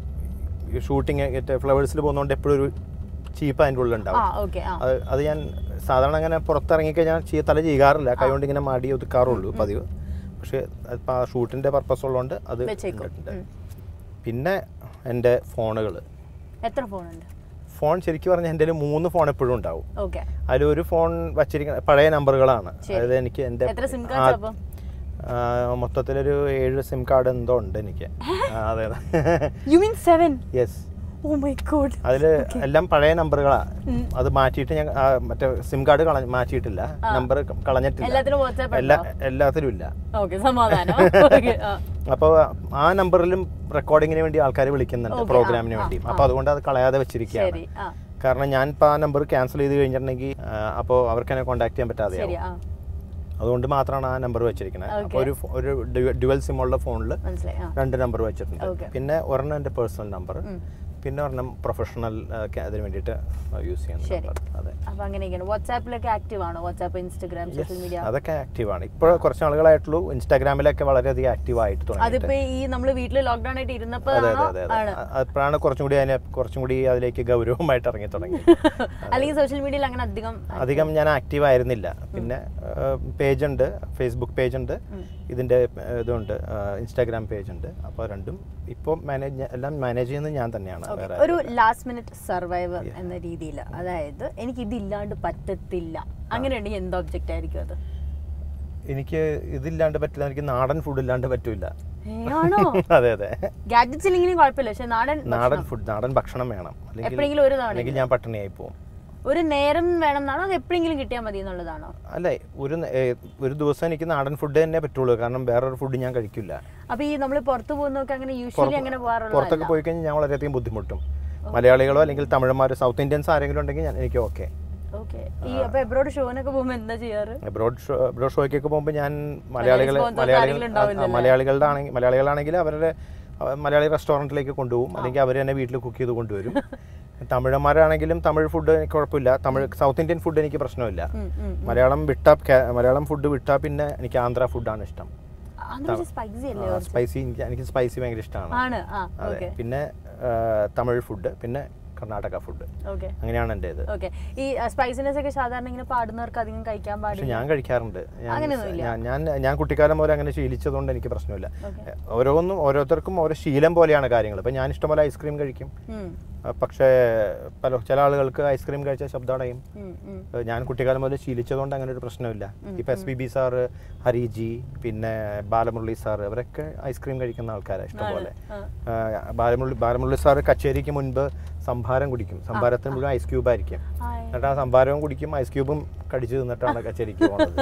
ഷൂട്ടിങ് ഫ്ലവേഴ്സിൽ പോകുന്നതുകൊണ്ട് എപ്പോഴും ഒരു ചീപ്പ് അതിൻ്റെ ഉള്ളിൽ ആ ഉണ്ടാവും ഓക്കെ ആ അത് അത് ഞാൻ സാധാരണ അങ്ങനെ പുറത്തിറങ്ങിക്കഴിഞ്ഞാൽ ചീ തല ചെയ്യാറില്ല കൈകൊണ്ട് ഇങ്ങനെ മാടി ഒതുക്കാറുള്ളൂ പതിവ് പക്ഷേ അതിപ്പോൾ ആ ഷൂട്ടിൻ്റെ പർപ്പസ് ഉള്ളതുകൊണ്ട് അത് വെച്ചേക്കും. ഉണ്ട്. ഉം. പിന്നെ എൻ്റെ ഫോണുകൾ എത്ര ഫോണുണ്ട് ഫോൺ ശരിക്കും പറഞ്ഞാൽ എൻ്റെ കയ്യിൽ മൂന്ന് ഫോൺ എപ്പോഴും ഉണ്ടാവും ഓക്കെ അതിലൊരു ഫോൺ വച്ചിരിക്കുന്ന പഴയ നമ്പറുകളാണ് ശരി. അതായത് എനിക്ക് എൻ്റെ എത്ര സിം കാർഡ്സ് അപ്പം ആ, മൊത്തത്തിലൊരു ഏഴ് സിം കാർഡ് എന്തോ ഉണ്ട് എനിക്ക് ആ, അതെ അതെ you mean seven yes oh my God അതിൽ എല്ലാം പഴയ നമ്പറുകളാ അത് മാറ്റിയിട്ട് ഞാൻ ആ, മറ്റേ സിം കാർഡ് കള മാറ്റിയിട്ടില്ല നമ്പർ കളഞ്ഞിട്ടില്ല എല്ലാത്തിലും വാട്സാപ്പ് എല്ലാ എല്ലാത്തിലും ഇല്ല ഓക്കെ സമാധാനം ഓക്കെ ആ അപ്പോൾ ആ നമ്പറിലും റെക്കോർഡിങ്ങിന് വേണ്ടി ആൾക്കാർ വിളിക്കുന്നുണ്ട് Okay, പ്രോഗ്രാമിന് ആ, വേണ്ടി ആ, അപ്പോൾ അതുകൊണ്ട് അത് കളയാതെ വെച്ചിരിക്കുകയാണ് ശരി ആ കാരണം ഞാൻ ഇപ്പോൾ ആ നമ്പർ ക്യാൻസൽ ചെയ്ത് കഴിഞ്ഞിട്ടുണ്ടെങ്കിൽ അപ്പോൾ അവർക്ക് എന്നെ കോൺടാക്ട് ചെയ്യാൻ പറ്റാതെ ശരി ആ അതുകൊണ്ട് മാത്രമാണ് ആ നമ്പർ വെച്ചിരിക്കുന്നത് Okay. അപ്പോൾ ഒരു ഫോ- ഒരു ഡ്യുവൽ സിം ഉള്ള ഫോണിൽ മനസ്സിലായി ആ രണ്ട് നമ്പർ വെച്ചിട്ടുണ്ട് Okay. പിന്നെ ഒരെണ്ണം എൻ്റെ പേഴ്സണൽ നമ്പർ പിന്നെ ഒരെണ്ണം പ്രൊഫഷണൽ അതിന് വേണ്ടിയിട്ട് യൂസ് ചെയ്യുന്ന ശരി. നമ്പർ അതെ അപ്പൊ അങ്ങനെയൊക്കെയാണ് വാട്സാപ്പിലൊക്കെ ആക്റ്റീവ് ആണോ വാട്സാപ്പ് ഇൻസ്റ്റഗ്രാം സോഷ്യൽ മീഡിയ അതൊക്കെ ആക്റ്റീവാണ് ഇപ്പോൾ കുറച്ച് നാളുകളായിട്ടുള്ളൂ ഇൻസ്റ്റാഗ്രാമിലൊക്കെ വളരെയധികം ആക്റ്റീവ് ആയിട്ട് തുടങ്ങി അതിപ്പോ ഈ നമ്മൾ വീട്ടിൽ ലോക്ക്ഡൌൺ ആയിട്ട് ഇരുന്നപ്പോ അതെ ആണോ അതെ അതെ ആണ് അതെ അപ്പോഴാണ് കുറച്ചും കൂടി അതിനെ കുറച്ചും കൂടി അതിലേക്ക് ഗൗരവമായിട്ട് ഇറങ്ങി തുടങ്ങി അല്ലെങ്കിൽ സോഷ്യൽ മീഡിയയിൽ അങ്ങനെ അധികം അധികം ഞാൻ ആക്റ്റീവ് ആയിരുന്നില്ല പിന്നെ പേജ് ഉണ്ട് ഫേസ്ബുക്ക് പേജ് ഉണ്ട് ഇതിൻ്റെ ഇതുണ്ട് ഇൻസ്റ്റാഗ്രാം പേജ് ഉണ്ട് അപ്പോൾ രണ്ടും ഇപ്പോൾ മാനേജ് എല്ലാം മാനേജ് ചെയ്യുന്നത് ഞാൻ തന്നെയാണ് Okay. വേറെ ഒരു ലാസ്റ്റ് മിനിറ്റ് സർവൈവർ എന്ന രീതിയിൽ അതായത് എനിക്ക് ഇതില്ലാണ്ട് പറ്റത്തില്ല അങ്ങനെ ഉണ്ടെങ്കിൽ എന്ത് ഒബ്ജക്റ്റ് ആയിരിക്കും അത് എനിക്ക് ഇതില്ലാണ്ട് പറ്റില്ല എനിക്ക് നാടൻ ഫുഡ് ഇല്ലാണ്ട് പറ്റൂല ഏ, ആണോ അതെ അതെ ഗാഡ്ജറ്റ്സ് ഇല്ലെങ്കിലും കുഴപ്പമില്ല പക്ഷെ നാടൻ നാടൻ ഭക്ഷണം. ഫുഡ് നാടൻ ഭക്ഷണം വേണം എപ്പോഴെങ്കിലും ഒരു തവണ അല്ലെങ്കിൽ ഞാൻ പട്ടിണിയായി പോകും ഒരു നേരം വേണം എന്നാണോ അത് എപ്പോഴെങ്കിലും കിട്ടിയാൽ മതി എന്നുള്ളതാണോ അല്ല ഒരു നേ- ഏ, ഒരു ദിവസം എനിക്ക് നാടൻ ഫുഡ് തന്നെ പറ്റുള്ളൂ കാരണം വേറൊരു ഫുഡ് ഞാൻ കഴിക്കില്ല അപ്പൊ ഈ നമ്മൾ പുറത്തു പോകുന്നൊക്കെ അങ്ങനെ യൂഷ്വലി പുറത്ത് അങ്ങനെ പുറത്തൊക്കെ പോകാറുള്ള പോയി കഴിഞ്ഞാൽ ഞാൻ വളരെയധികം ബുദ്ധിമുട്ടും മലയാളികളോ അല്ലെങ്കിൽ തമിഴന്മാരോ സൗത്ത് ഇന്ത്യൻസ് ആരെങ്കിലും ഉണ്ടെങ്കിൽ ഞാൻ എനിക്ക് ഓക്കെ ഓക്കെ ഈ അപ്പൊ എബ്രോഡ് ഷോനൊക്കെ പോകുമ്പോ എന്താ ചെയ്യാറ് എബ്രോഡ് ഷോ എബ്രോഡ് ഷോയ്ക്കൊക്കെ പോകുമ്പോൾ ഞാൻ മലയാളികൾ sponsors മലയാളികൾ ആരെങ്കിലും ഉണ്ടാവില്ലല്ലേ? മലയാളികളുടെ ആണെങ്കിൽ മലയാളികളാണെങ്കിൽ അവരുടെ അവ- മലയാളി റെസ്റ്റോറൻറ്റിലേക്ക് കൊണ്ടുപോകും അല്ലെങ്കിൽ അവർ തന്നെ വീട്ടിൽ കുക്ക് ചെയ്ത് കൊണ്ടുവരും തമിഴന്മാരാണെങ്കിലും തമിഴ് ഫുഡ് എനിക്ക് കുഴപ്പമില്ല തമിഴ് സൗത്ത് ഇന്ത്യൻ ഫുഡ് എനിക്ക് പ്രശ്നമില്ല ഉം, ഉം. മലയാളം വിട്ടാ കേ- മലയാളം ഫുഡ് വിട്ടാ പിന്നെ എനിക്ക് ആന്ധ്ര ഫുഡാണ് ഇഷ്ടം സ്പൈസി അല്ലേ സ്പൈസി എനിക്ക് സ്പൈസി ഭയങ്കര ഇഷ്ടമാണ് ആണ് ആ അതെ ഓക്കെ പിന്നെ ആ, തമിഴ് ഫുഡ് പിന്നെ കർണാടക ഫുഡ് ഓക്കെ അങ്ങനെയാണ് എൻ്റെ ഇത് ഓക്കെ ഈ സ്പൈസിനെസ് ഒക്കെ സാധാരണ ഇങ്ങനെ പാടുന്നവർക്ക് അധികം കഴിക്കാൻ പക്ഷെ പാടില്ല ഞാൻ കഴിക്കാറുണ്ട് ഞാൻ അങ്ങനെയൊന്നുമില്ല. ഞാൻ ഞാൻ ഞാൻ കുട്ടിക്കാലം മുതൽ അങ്ങനെ ശീലിച്ചതുകൊണ്ട് എനിക്ക് പ്രശ്നമില്ല Okay. ഓരോന്നും ഓരോരുത്തർക്കും ഓരോ ശീലം പോലെയാണ് കാര്യങ്ങൾ ഇപ്പം ഞാൻ ഇഷ്ടംപോലെ ഐസ്ക്രീം കഴിക്കും ഉം, ആ, പക്ഷേ പല ചില ആളുകൾക്ക് ഐസ്ക്രീം കഴിച്ചാൽ ശബ്ദം അടയും ഉം, ഉം. ഏഹ് ഞാൻ കുട്ടിക്കാലം മുതൽ ശീലിച്ചതുകൊണ്ട് അങ്ങനെ ഒരു പ്രശ്നമില്ല ഇപ്പം S P B sir Hariji പിന്നെ ബാലമുരളി സാറ് അവരൊക്കെ ഐസ്ക്രീം കഴിക്കുന്ന ആൾക്കാരാണ് ഇഷ്ടംപോലെ ആ. ഏഹ് ബാലമുരളി ബാലമുരളി സാറ് കച്ചേരിക്ക് മുൻപ് സംഭാരം കുടിക്കും സംഭാരത്തിന് മുഴുവൻ ഐസ് ക്യൂബ് ആയിരിക്കും ആയ്. എന്നിട്ട് ആ സംഭാരവും കുടിക്കും ഐസ് ക്യൂബും കടിച്ചു തിന്നിട്ടാണ് കച്ചേരിക്ക് പോകുന്നത്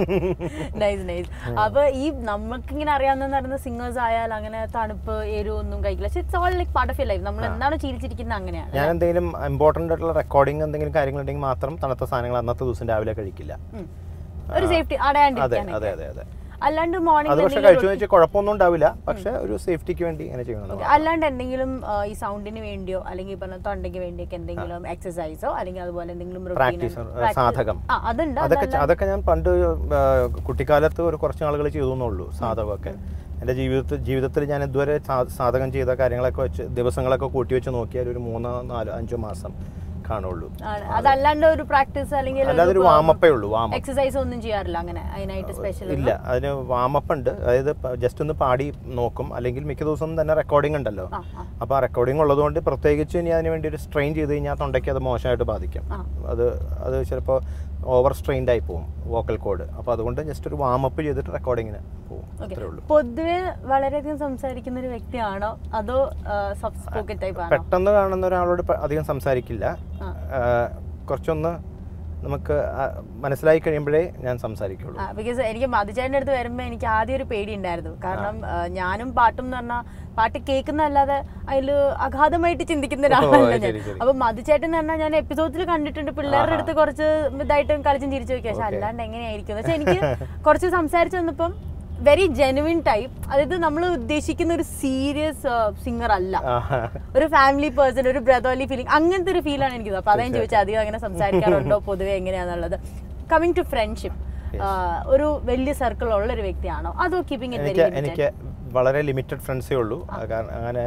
നൈസ് നൈസ് അപ്പൊ ഈ നമുക്കിങ്ങനെ അറിയാവുന്ന പറയുന്ന സിംഗേഴ്സ് ആയാൽ അങ്ങനെ തണുപ്പ് എരിവ് ഒന്നും കഴിക്കില്ല പക്ഷെ it's all like part of life നമ്മൾ എന്താണോ ശീലിച്ചിരിക്കുന്നത് അങ്ങനെയാണ് ഞാൻ എന്തെങ്കിലും ഇമ്പോർട്ടൻ്റ് ആയിട്ടുള്ള റെക്കോർഡിംഗ് എന്തെങ്കിലും കാര്യങ്ങളുണ്ടെങ്കിൽ മാത്രം തണുത്ത സാധനങ്ങൾ അന്നത്തെ ദിവസം രാവിലെ കഴിക്കില്ല ഉം. ഒരു സേഫ്റ്റി അതെ അടയാണ്ടിരിക്കാൻ അതെ അതെ അതെ അല്ലാണ്ട് അത് മോർണിംഗ് പക്ഷെ കഴിച്ചു വെച്ചാൽ കുഴപ്പമൊന്നും ഉണ്ടാവില്ല പക്ഷെ ഒരു സേഫ്റ്റിക്ക് വേണ്ടി ഇങ്ങനെ ചെയ്യുന്നത് അല്ലാണ്ട് എന്തെങ്കിലും ആ, ഈ സൗണ്ടിന് വേണ്ടിയോ അല്ലെങ്കിൽ ഈ പറഞ്ഞ തൊണ്ടയ്ക്ക് വേണ്ടിയൊക്കെ എന്തെങ്കിലും എക്സസൈസോ അല്ലെങ്കിൽ അതുപോലെ എന്തെങ്കിലും routine പ്രാക്ടീസ് ഉണ്ടോ? Practice- സാധകം ആ അതുണ്ട് അതൊക്കെ അതല്ല- അതൊക്കെ ഞാൻ പണ്ട് ആ, കുട്ടിക്കാലത്ത് ഒരു കുറച്ച് നാളുകൾ ചെയ്തു എന്നുള്ളൂ സാധകമൊക്കെ എൻ്റെ ജീവിതത്തിൽ ജീവിതത്തിൽ ഞാൻ ഇതുവരെ സാ- സാധകം ചെയ്ത കാര്യങ്ങളൊക്കെ വെച്ച് ദിവസങ്ങളൊക്കെ കൂട്ടി വെച്ച് നോക്കിയാൽ ഒരു മൂന്നോ നാലോ അഞ്ചോ മാസം കാണുള്ളൂ ആണ്. അതല്ലാണ്ട് ഒരു പ്രാക്ടീസ് അല്ലെങ്കിൽ അല്ലാതെ ഒരു വാമപ്പേ ഉള്ളൂ വാമപ്പ് എക്സസൈസ് ഒന്നും ചെയ്യാറില്ല അങ്ങനെ അതിനായിട്ട് സ്പെഷ്യൽ ഇല്ല അതിന് വാമപ്പ് ഉണ്ട് അതായത് ജസ്റ്റ് ഒന്ന് പാടി നോക്കും അല്ലെങ്കിൽ മിക്ക ദിവസവും തന്നെ റെക്കോർഡിംഗ് ഉണ്ടല്ലോ ആ, ആ. അപ്പോൾ ആ റെക്കോർഡിംഗ് ഉള്ളതുകൊണ്ട് പ്രത്യേകിച്ച് ഇനി അതിന് വേണ്ടി ഒരു സ്ട്രെയിൻ ചെയ്ത് കഴിഞ്ഞാൽ തൊണ്ടയ്ക്ക് അത് മോശമായിട്ട് ബാധിക്കും ആ. അത് അത് ചിലപ്പോൾ ഓവർ സ്ട്രെയിൻഡ് ആയി പോകും വോക്കൽ കോഡ് അപ്പോൾ അതുകൊണ്ട് ജസ്റ്റ് ഒരു വാമപ്പ് ചെയ്തിട്ട് റെക്കോർഡിങ്ങിന് പോകും Okay. അത്രേ ഉള്ളൂ പൊതുവെ വളരെയധികം സംസാരിക്കുന്ന ഒരു വ്യക്തിയാണോ അതോ സോഫ്റ്റ് സ്പോക്കൻ ടൈപ്പ് ആണോ പെട്ടെന്ന് കാണുന്ന ഒരാളോട് പ- അധികം സംസാരിക്കില്ല ആ. ആ, കുറച്ചൊന്ന് നമുക്ക് ആ, മനസ്സിലായി കഴിയുമ്പോഴേ ഞാൻ സംസാരിക്കുള്ളൂ ബിക്കോസ് എനിക്ക് മധുചേട്ടൻ്റെ അടുത്ത് വരുമ്പോൾ എനിക്ക് ആദ്യം ഒരു പേടി ഉണ്ടായിരുന്നു കാരണം ആ, ഞാനും പാട്ടും എന്ന് പറഞ്ഞാൽ പാട്ട് കേൾക്കുന്നതല്ലാതെ അതിൽ അഗാധമായിട്ട് ചിന്തിക്കുന്ന ഒരാളല്ല ഞാൻ ശരി, ശരി. അപ്പൊ മധുചേട്ടൻ എന്ന് പറഞ്ഞാൽ ഞാൻ എപ്പിസോഡിൽ കണ്ടിട്ടുണ്ട് പിള്ളേരുടെ അടുത്ത് കുറച്ച് ഇതായിട്ടും കളിച്ചും ചിരിച്ചു നോക്കി പക്ഷെ Okay. അല്ലാണ്ട് എങ്ങനെയായിരിക്കും എന്ന് വെച്ചാൽ എനിക്ക് കുറച്ച് സംസാരിച്ചു വന്നപ്പം വെരി ജെനുവിൻ ടൈപ്പ് അതായത് നമ്മൾ ഉദ്ദേശിക്കുന്ന ഒരു സീരിയസ് സിംഗർ അല്ല ആഹാ. ഒരു ഫാമിലി പേഴ്സൺ ഒരു ബ്രദർലി ഫീലിംഗ് അങ്ങനത്തെ ഒരു ഫീലാണ് എനിക്ക് അപ്പൊ അതാ ഞാൻ ചോദിച്ചത് അധികം അങ്ങനെ സംസാരിക്കാറുണ്ടോ പൊതുവെ എങ്ങനെയാന്നുള്ളത് കമ്മിങ് ടു ഫ്രണ്ട്ഷിപ്പ് ഒരു വലിയ സർക്കിൾ ഉള്ള ഒരു വ്യക്തിയാണോ അതോ കീപ്പിംഗ് ഇറ്റ് എനിക്ക് വെരി എനിക്ക് വളരെ ലിമിറ്റഡ് ഫ്രണ്ട്സേ ഉള്ളൂ കാരണം അങ്ങനെ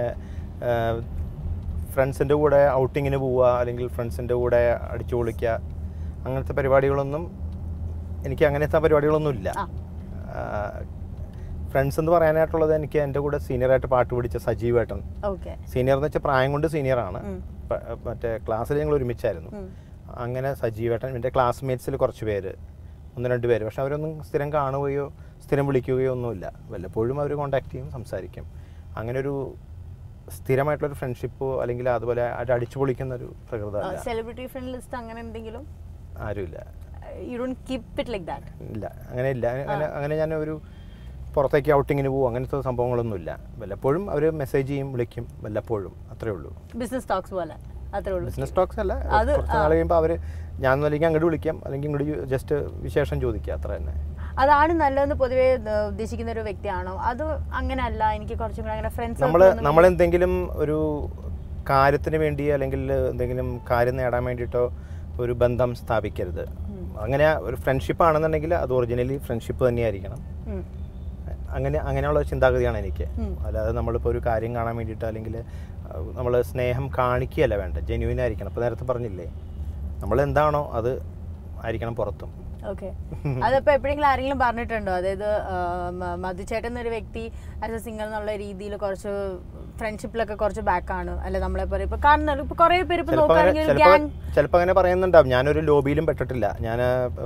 ഫ്രണ്ട്സിൻ്റെ കൂടെ ഔട്ടിങ്ങിന് പോവുക അല്ലെങ്കിൽ ഫ്രണ്ട്സിൻ്റെ കൂടെ അടിച്ചു പൊളിക്കുക അങ്ങനത്തെ പരിപാടികളൊന്നും എനിക്ക് അങ്ങനത്തെ പരിപാടികളൊന്നും ഇല്ല ഫ്രണ്ട്സ് എന്ന് പറയാനായിട്ടുള്ളത് എനിക്ക് എൻ്റെ കൂടെ സീനിയറായിട്ട് പാട്ട് പഠിച്ച സജീവേട്ടൻ ഓക്കെ സീനിയർ എന്ന് വെച്ചാൽ പ്രായം കൊണ്ട് സീനിയറാണ് പ- മറ്റേ ക്ലാസ്സിൽ ഞങ്ങൾ ഒരുമിച്ചായിരുന്നു അങ്ങനെ സജീവേട്ടൻ എൻ്റെ ക്ലാസ്മേറ്റ്സിൽ കുറച്ച് പേര് ഒന്ന് രണ്ട് പേര് പക്ഷെ അവരൊന്നും സ്ഥിരം കാണുകയോ സ്ഥിരം വിളിക്കുകയോ ഒന്നുമില്ല വല്ലപ്പോഴും അവർ കോണ്ടാക്ട് ചെയ്യും സംസാരിക്കും അങ്ങനെ ഒരു സ്ഥിരമായിട്ടുള്ളൊരു ഫ്രണ്ട്ഷിപ്പോ അല്ലെങ്കിൽ അതുപോലെ അത് അടിച്ചു പൊളിക്കുന്ന ഒരു പ്രകൃതമല്ല സെലിബ്രിറ്റി ഫ്രണ്ട് ലിസ്റ്റ് അങ്ങനെ എന്തെങ്കിലും ആരുമില്ല you don't keep it like that ഇല്ല അങ്ങനെ ഇല്ല അങ്ങനെ അങ്ങനെ ഞാൻ ഒരു പുറത്തേക്ക് ഔട്ടിങ്ങിന് പോകും അങ്ങനത്തെ സംഭവങ്ങളൊന്നുമില്ല വല്ലപ്പോഴും അവർ മെസ്സേജ് ചെയ്യും വിളിക്കും വല്ലപ്പോഴും അത്രേ ഉള്ളൂ ബിസിനസ് ടോക്സ് പോലെ അത്രേ ഉള്ളൂ ബിസിനസ് ടോക്സ് അല്ല അത് കുറച്ച് നാൾ കഴിയുമ്പോൾ അവർ ഞാൻ അല്ലെങ്കിൽ അങ്ങോട്ട് വിളിക്കാം അല്ലെങ്കിൽ ഇങ്ങോട്ട് ജസ്റ്റ് വിശേഷം ചോദിക്കുക അത്ര തന്നെ അതാണ് നല്ലതെന്ന് പൊതുവേ ഏർ, ഉദ്ദേശിക്കുന്ന ഒരു വ്യക്തിയാണോ അത് അങ്ങനെയല്ല എനിക്ക് കുറച്ചും കൂടെ അങ്ങനെ ഫ്രണ്ട്സ് നമ്മൾ നമ്മളെന്തെങ്കിലും ഒരു കാര്യത്തിന് വേണ്ടി അല്ലെങ്കിൽ എന്തെങ്കിലും കാര്യം നേടാൻ വേണ്ടിയിട്ടോ ഒരു ബന്ധം സ്ഥാപിക്കരുത് അങ്ങനെ ഒരു ഫ്രണ്ട്ഷിപ്പ് ആണെന്നുണ്ടെങ്കിൽ അത് ഒറിജിനലി ഫ്രണ്ട്ഷിപ്പ് തന്നെയായിരിക്കണം അങ്ങനെ അങ്ങനെയുള്ള ഒരു ചിന്താഗതിയാണ് എനിക്ക് അല്ലാതെ നമ്മളിപ്പോൾ ഒരു കാര്യം കാണാൻ വേണ്ടിയിട്ട് അല്ലെങ്കിൽ നമ്മൾ സ്നേഹം കാണിക്കുകയല്ല വേണ്ട ജെന്യൂൻ ആയിരിക്കണം ഇപ്പോൾ നേരത്തെ പറഞ്ഞില്ലേ നമ്മൾ എന്താണോ അത് ആയിരിക്കണം പുറത്തും ഓക്കെ അതപ്പോ എപ്പോഴെങ്കിലും ആരെങ്കിലും പറഞ്ഞിട്ടുണ്ടോ അതായത് ആ, മ- മധുചേട്ടൻ എന്നൊരു വ്യക്തി ആസ് എ സിംഗർ എന്നുള്ള രീതിയിൽ കുറച്ച് ഫ്രണ്ട്ഷിപ്പിലൊക്കെ കുറച്ച് ബാക്ക് ആണ് അല്ലെ നമ്മളെ പോലെ ഇപ്പൊ കാണുന്ന ഇപ്പൊ കുറെ പേര് ഇപ്പൊ ചിലപ്പോൾ അങ്ങനെ നോക്കുകയാണെങ്കിൽ ചിലപ്പോൾ ഗ്യാങ് ചിലപ്പോൾ അങ്ങനെ പറയുന്നുണ്ടാവും ഞാനൊരു ലോബിയിലും പെട്ടിട്ടില്ല ഞാൻ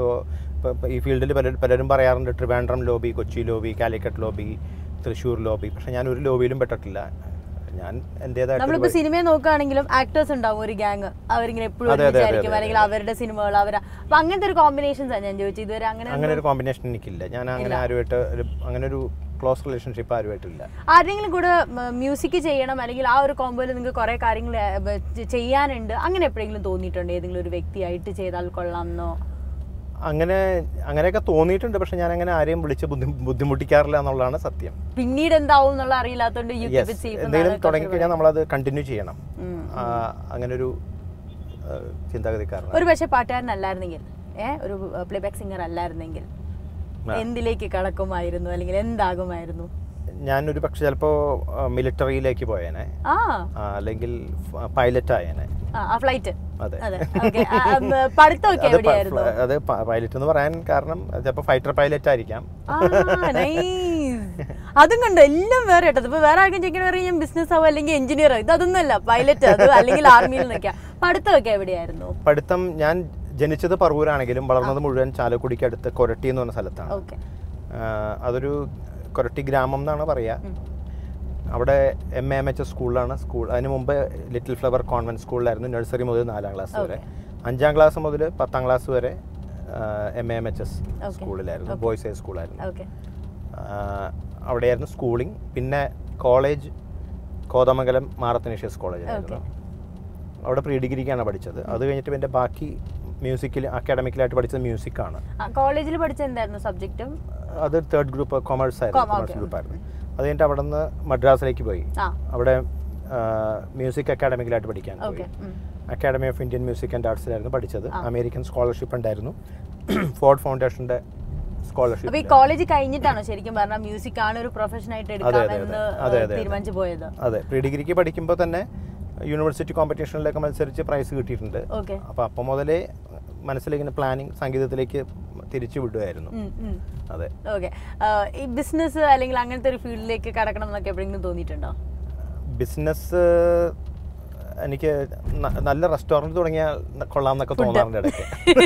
ഈ ഫീൽഡിൽ പലരും പലരും പറയാറുണ്ട് Trivandrum lobby Kochi lobby Calicut lobby Thrissur lobby പക്ഷെ ഞാൻ ഒരു ലോബിയിലും പെട്ടിട്ടില്ല ഞാൻ എൻ്റെതായിട്ട് നമ്മളിപ്പോ സിനിമയെ നോക്കുകയാണെങ്കിലും ആക്ടേഴ്സ് ഉണ്ടാവും ഒരു ഗ്യാങ് അവരിങ്ങനെ എപ്പോഴും അതെ, അതെ, അതെ, ഒരുമിച്ചായിരിക്കും അതെ, അല്ലെങ്കിൽ അവരുടെ സിനിമകൾ അവർ അപ്പൊ അങ്ങനത്തെ ഒരു കോമ്പിനേഷൻസ് ആണ് ഞാൻ ചോദിച്ചത് ഇതുവരെ അങ്ങനെ അങ്ങനെ ഒരു കോമ്പിനേഷൻ എനിക്കില്ല ഞാൻ അങ്ങനെ ആരുമായിട്ട് ഒരു അങ്ങനെ ഒരു ക്ലോസ് റിലേഷൻഷിപ്പ് ആരുമായിട്ടില്ല ആരെങ്കിലും കൂടെ മ്യൂസിക് ചെയ്യണം അല്ലെങ്കിൽ ആ ഒരു കോമ്പോയിൽ നിങ്ങൾക്ക് കുറെ കാര്യങ്ങൾ ഏർ, ചെ- ചെയ്യാനുണ്ട് അങ്ങനെ എപ്പോഴെങ്കിലും തോന്നിയിട്ടുണ്ടോ ഏതെങ്കിലും ഒരു വ്യക്തിയായിട്ട് ചെയ്താൽ കൊള്ളാമെന്നോ അങ്ങനെ അങ്ങനെയൊക്കെ തോന്നിയിട്ടുണ്ട് പക്ഷെ ഞാൻ അങ്ങനെ ആരെയും വിളിച്ച് ബുദ്ധി ബുദ്ധിമുട്ടിക്കാറില്ല എന്നുള്ളതാണ് സത്യം പിന്നീട് എന്താവും എന്നുള്ള അറിയില്ലാത്തോണ്ട് you yes keep it safe എന്തെങ്കിലും തുടങ്ങിക്കഴിഞ്ഞാൽ നമ്മളത് കണ്ടിന്യൂ ചെയ്യണം ആ, അങ്ങനെ ഒരു ചിന്താഗതിക്കാരനാണ് ഒരു പക്ഷെ പാട്ടുകാരനല്ലായിരുന്നെങ്കിൽ ഏ ഒരു പ്ലേബാക്ക് സിംഗർ അല്ലായിരുന്നെങ്കിൽ എന്തിലേക്ക് കടക്കുമായിരുന്നു അല്ലെങ്കിൽ എന്താകുമായിരുന്നു ഞാനൊരു പക്ഷെ ചിലപ്പോൾ മിലിറ്ററിയിലേക്ക് പോയേനെ ആ ആ, അല്ലെങ്കിൽ പൈലറ്റ് ആയേനെ ആ, ആ ഫ്ലൈറ്റ് അതെ അതെ ഓക്കെ പഠിത്തമൊക്കെ അത് പ- എവിടെയായിരുന്നു ഫ്ല- അത് പൈലറ്റ് എന്ന് പറയാൻ കാരണം ചിലപ്പോൾ ഫൈറ്റർ പൈലറ്റ് ആയിരിക്കാം ആ, nice. അതും കണ്ടോ എല്ലാം വേറെ കേട്ടത് ഇപ്പൊ വേറെ ആർക്കും ചെക്കൻ പറയും ഞാൻ ബിസിനസ് ആവും അല്ലെങ്കിൽ എഞ്ചിനീയർ ഇത് അതൊന്നുമല്ല പൈലറ്റ് അത് അല്ലെങ്കിൽ ആർമിയിൽ നിൽക്കാം പഠിത്തമൊക്കെ എവിടെയായിരുന്നു പഠിത്തം ഞാൻ ജനിച്ചത് പറവൂരാണെങ്കിലും വളർന്നത് മുഴുവൻ ചാലക്കുടിക്ക് അടുത്ത് കൊരട്ടി എന്ന് പറഞ്ഞ സ്ഥലത്താണ് ഓക്കെ ആ, അതൊരു കൊരട്ടി ഗ്രാമം എന്നാണ് പറയുക അവിടെ M A M H S സ്കൂളിലാണ് സ്കൂൾ അതിന് മുമ്പ് ലിറ്റിൽ ഫ്ലവർ കോൺവെന്റ് സ്കൂളിലായിരുന്നു നഴ്സറി മുതൽ നാലാം ക്ലാസ് വരെ അഞ്ചാം ക്ലാസ് മുതൽ പത്താം ക്ലാസ് വരെ M A M H S സ്കൂളിലായിരുന്നു ബോയ്സ് ഹൈ സ്കൂളായിരുന്നു ഓക്കെ ആഹ് അവിടെയായിരുന്നു സ്കൂളിംഗ് പിന്നെ കോളേജ് കോതമംഗലം മാറത്തനീഷ്യസ് കോളേജിലായിരുന്നു അവിടെ പ്രീ ഡിഗ്രിക്കാണ് പഠിച്ചത് അത് കഴിഞ്ഞിട്ട് എൻ്റെ ബാക്കി മ്യൂസിക്കിൽ അക്കാഡമിക്കലായിട്ട് പഠിച്ചത് മ്യൂസിക്കാണ് കോളേജിൽ പഠിച്ച എന്തായിരുന്നു സബ്ജക്റ്റും അത് തേർഡ് ഗ്രൂപ്പ് കൊമേഴ്സ് ആയിരുന്നു Com, കൊമേഴ്സ് okay. ഗ്രൂപ്പായിരുന്നു അത് കഴിഞ്ഞിട്ട് അവിടെ നിന്ന് മദ്രാസിലേക്ക് പോയി ആ അവിടെ മ്യൂസിക് അക്കാഡമിക്കലായിട്ട് പഠിക്കാൻ പോയി okay academy of Indian music and ആർട്സിലായിരുന്നു പഠിച്ചത് അമേരിക്കൻ സ്കോളർഷിപ്പ് ഉണ്ടായിരുന്നു ഫോർഡ് ഫൗണ്ടേഷൻ്റെ അപ്പൊ ഈ സ്കോളർഷിപ്പ് കോളേജ് കഴിഞ്ഞിട്ടാണോ ശരിക്കും പറഞ്ഞാൽ മ്യൂസിക് ആണ് ഒരു പ്രൊഫഷൻ ആയിട്ട് അതെ, അതെ. എടുക്കാമെന്ന് അതെ, അതെ, തീരുമാനിച്ചു പോയത് അതെ പ്രീ ഡിഗ്രിക്ക് പഠിക്കുമ്പോൾ തന്നെ യൂണിവേഴ്സിറ്റി കോമ്പറ്റീഷനിലൊക്കെ മത്സരിച്ച് പ്രൈസ് കിട്ടിയിട്ടുണ്ട് ഓക്കെ അപ്പോൾ അപ്പം മുതലേ മനസ്സിലിങ്ങനെ പ്ലാനിങ് സംഗീതത്തിലേക്ക് തിരിച്ചു വിടുമായിരുന്നു അതെ ഓക്കെ ഈ ബിസിനസ് അല്ലെങ്കിൽ അങ്ങനത്തെ ഒരു ഫീൽഡിലേക്ക് കടക്കണം എന്നൊക്കെ എപ്പോഴെങ്കിലും തോന്നിയിട്ടുണ്ടോ ബിസിനസ് എനിക്ക് ന- നല്ല റെസ്റ്റോറൻറ്റ് തുടങ്ങിയാൽ കൊള്ളാം എന്നൊക്കെ തോന്നാറുണ്ട് ഇടയ്ക്ക്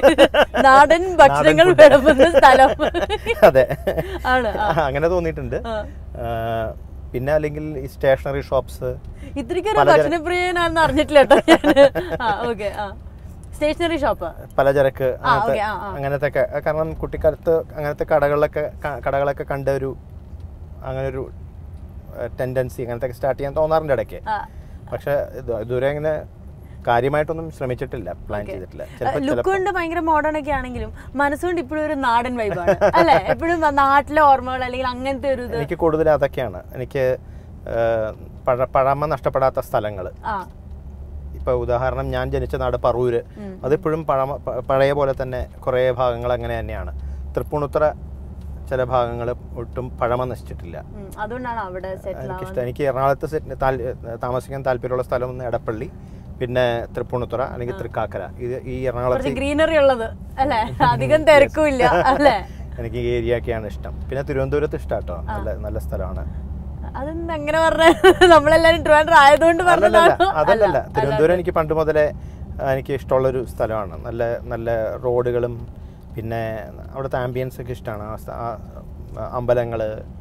നാടൻ ഭക്ഷണങ്ങൾ food. വിളമ്പുന്ന സ്ഥലം അതെ ആണ് ആ. അങ്ങനെ തോന്നിയിട്ടുണ്ട് ആ. ആ, പിന്നെ അല്ലെങ്കിൽ ഈ സ്റ്റേഷനറി ഷോപ്സ് ഇത്രയ്ക്കൊരു പലചര- ഭക്ഷണപ്രിയനാണെന്ന് അറിഞ്ഞിട്ടില്ല കേട്ടോ ഞാന്. ആ ഓക്കെ ആ സ്റ്റേഷനറി ഷോപ്പ് പലചരക്ക് ആ, അങ്ങനത്തെ okay, ആ, ആ. അങ്ങനത്തെ ഒക്കെ കാരണം കുട്ടിക്കാലത്ത് അങ്ങനത്തെ കടകളിലൊക്കെ ക- കടകളൊക്കെ കണ്ട ഒരു അങ്ങനെ ഒരു ടെൻഡൻസി അങ്ങനത്തെ ഒക്കെ സ്റ്റാർട്ട് ചെയ്യാൻ തോന്നാറുണ്ട് ഇടയ്ക്ക് പക്ഷെ ഇത് ഇതുവരെ അങ്ങനെ കാര്യമായിട്ടൊന്നും ശ്രമിച്ചിട്ടില്ല പ്ലാൻ ചെയ്തിട്ടില്ല ചിലപ്പോൾ ലുക്ക് കൊണ്ട് ഭയങ്കര മോഡേൺ ഒക്കെ ആണെങ്കിലും മനസ്സുകൊണ്ട് ഇപ്പോഴും ഒരു നാടൻ വൈബാണ് അല്ലെ എപ്പോഴും നാട്ടിലെ ഓർമ്മകൾ അല്ലെങ്കിൽ അങ്ങനത്തെ ഒരു ഇത് എനിക്ക് കൂടുതൽ അതൊക്കെയാണ് എനിക്ക് ഏഹ്, പഴ പഴമ നഷ്ടപ്പെടാത്ത സ്ഥലങ്ങൾ ആ ഇപ്പോൾ ഉദാഹരണം ഞാൻ ജനിച്ച നാട് പറവൂര് അതിപ്പോഴും പഴമ പ- പഴയ പോലെ തന്നെ കുറേ ഭാഗങ്ങൾ അങ്ങനെ തന്നെയാണ് തൃപ്പൂണിത്തുറ ചില ഭാഗങ്ങൾ ഒട്ടും പഴമ നശിച്ചിട്ടില്ല ഉം, അതുകൊണ്ടാണ് അവിടെ സെറ്റിൽ എനിക്കിഷ്ടം എനിക്ക് എറണാകുളത്ത് സെറ്റ് താൽ- താമസിക്കാൻ താല്പര്യമുള്ള സ്ഥലം ഒന്ന് എടപ്പള്ളി പിന്നെ തൃപ്പൂണിത്തുറ അല്ലെങ്കിൽ തൃക്കാക്കര ഇത് ഈ എറണാകുളത്ത് കുറച്ച് ഗ്രീനറി ഉള്ളത് അല്ലെ അധികം തിരക്കുമില്ല അല്ലെ എനിക്ക് ഈ ഏരിയ ഒക്കെയാണ് ഇഷ്ടം പിന്നെ തിരുവനന്തപുരത്ത് ഇഷ്ടം കേട്ടോ നല്ല നല്ല സ്ഥലമാണ് അതെന്താ അങ്ങനെ പറഞ്ഞ നമ്മളെല്ലാരും ട്രിവാൻഡ്രം ആയതുകൊണ്ട് അല്ലല്ല പറഞ്ഞതാണോ അതല്ലല്ല തിരുവനന്തപുരം എനിക്ക് പണ്ട് മുതലേ ആ, എനിക്ക് ഇഷ്ടമുള്ളൊരു സ്ഥലമാണ് നല്ല നല്ല റോഡുകളും പിന്നെ അവിടുത്തെ ആംബിയൻസ് ഒക്കെ ഇഷ്ടമാണ് ആ സ്ഥ- ആ അമ്പലങ്ങൾ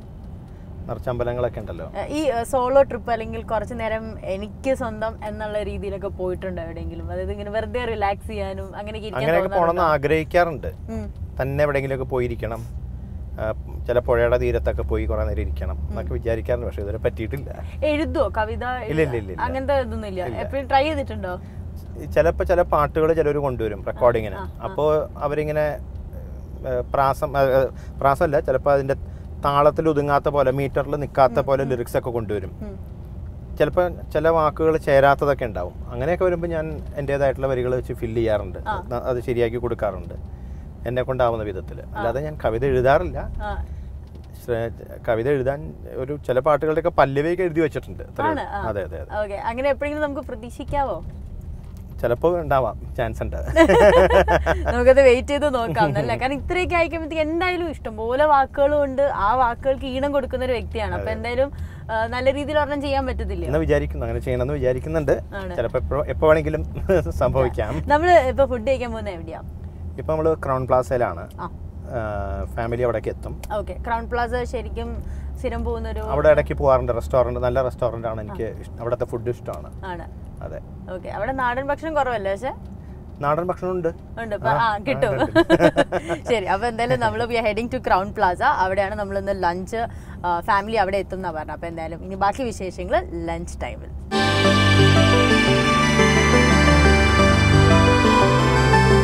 നിറച്ച അമ്പലങ്ങളൊക്കെ ഉണ്ടല്ലോ ഈ സോളോ ട്രിപ്പ് അല്ലെങ്കിൽ കുറച്ചു നേരം എനിക്ക് സ്വന്തം എന്നുള്ള രീതിയിലൊക്കെ പോയിട്ടുണ്ടോ എവിടെയെങ്കിലും അതായത് ഇങ്ങനെ വെറുതെ റിലാക്സ് ചെയ്യാനും അങ്ങനെയൊക്കെ ഇരിക്കാൻ അങ്ങനെയൊക്കെ പോകണമെന്ന് തോന്നാറുണ്ടോ? ആഗ്രഹിക്കാറുണ്ട് ഉം. തന്നെ എവിടെയെങ്കിലുമൊക്കെ പോയിരിക്കണം ആ, ചില പുഴയുടെ തീരത്തൊക്കെ പോയി കുറേ നേരം ഇരിക്കണം എന്നൊക്കെ വിചാരിക്കാറുണ്ട് പക്ഷെ ഇതുവരെ പറ്റിയിട്ടില്ല എഴുതുവോ കവിത ഇല്ല, ഇല്ല, ഇല്ല, ഇല്ല. അങ്ങനത്തെ ഇതൊന്നും ഇല്ല എപ്പോഴും ട്രൈ ചെയ്തിട്ടുണ്ടോ ചിലപ്പോൾ ചില പാട്ടുകൾ ചിലർ കൊണ്ടുവരും റെക്കോർഡിങ്ങിന് അപ്പോൾ അവരിങ്ങനെ ഏഹ്, പ്രാസം ഏഹ്, ഏഹ്, പ്രാസമല്ല ചിലപ്പോൾ അതിൻ്റെ താളത്തിൽ ഒതുങ്ങാത്ത പോലെ മീറ്ററിൽ നിൽക്കാത്ത പോലെ ലിറിക്സ് ഒക്കെ കൊണ്ടുവരും ചിലപ്പോൾ ചില വാക്കുകൾ ചേരാത്തതൊക്കെ ഉണ്ടാവും അങ്ങനെയൊക്കെ വരുമ്പോൾ ഞാൻ എൻ്റേതായിട്ടുള്ള വരികൾ വെച്ച് ഫില്ല് ചെയ്യാറുണ്ട് ന- അത് ശരിയാക്കി കൊടുക്കാറുണ്ട് എന്നെ കൊണ്ടാവുന്ന വിധത്തിൽ അല്ലാതെ ഞാൻ കവിത എഴുതാറില്ല ആ. ശ്ര- കവിത എഴുതാൻ ഒരു ചില പാട്ടുകളുടെയൊക്കെ പല്ലവിയൊക്കെ എഴുതി വെച്ചിട്ടുണ്ട് അത്രയേ ആണ് ഉള്ളൂ. ആ. അതെ അതെ അതെ ഓക്കെ അങ്ങനെ എപ്പോഴെങ്കിലും നമുക്ക് പ്രതീക്ഷിക്കാവോ ചിലപ്പോൾ ഉണ്ടാവാം ചാൻസ് ഉണ്ട് നമുക്കത് വെയിറ്റ് ചെയ്ത് നോക്കാം എന്നല്ലേ കാരണം ഇത്രയൊക്കെ അയക്കുമ്പോഴത്തേക്ക് എന്തായാലും ഇഷ്ടം പോലെ വാക്കുകളും ഉണ്ട് ആ വാക്കുകൾക്ക് ഈണം കൊടുക്കുന്ന ഒരു വ്യക്തിയാണ് അപ്പൊ എന്തായാലും ആ, നല്ല രീതിയിൽ ഒരെണ്ണം ചെയ്യാൻ പറ്റത്തില്ല എന്ന് വിചാരിക്കുന്നു അങ്ങനെ ചെയ്യണമെന്ന് വിചാരിക്കുന്നുണ്ട് ആണ്. ചിലപ്പോൾ എപ്പോ എപ്പോ വേണമെങ്കിലും സംഭവിക്കാം നമ്മള് ഇപ്പൊ ഫുഡ് കഴിക്കാൻ പോകുന്ന എവിടെയാ ഇപ്പൊ നമ്മൾ ക്രൗൺ പ്ലാസയിലാണ് ആ ഫാമിലി അവിടേക്ക് എത്തും ഓക്കെ ക്രൗൺ പ്ലാസ ശരിക്കും സ്ഥിരം പോകുന്ന ഒരു അവിടെ ഇടയ്ക്ക് പോകാറുണ്ട് റെസ്റ്റോറൻറ്റ് നല്ല റെസ്റ്റോറൻ്റ് ആണ് എനിക്ക് ഇഷ്ടം അവിടുത്തെ ഫുഡ് ഇഷ്ടമാണ് ആണ് അതെ ഓക്കെ അവിടെ നാടൻ ഭക്ഷണം കുറവല്ലേ പക്ഷെ നാടൻ ഭക്ഷണമുണ്ട് ഉണ്ട് ഇപ്പൊ ആ കിട്ടും ശരി അപ്പൊ എന്തായാലും നമ്മൾ we heading to Crowne Plaza അവിടെയാണ് നമ്മൾ ഇന്ന് ലഞ്ച് ഫാമിലി അവിടെ എത്തുന്ന പറഞ്ഞത് അപ്പൊ എന്തായാലും ഇനി ബാക്കി വിശേഷങ്ങൾ ലഞ്ച് ടൈമിൽ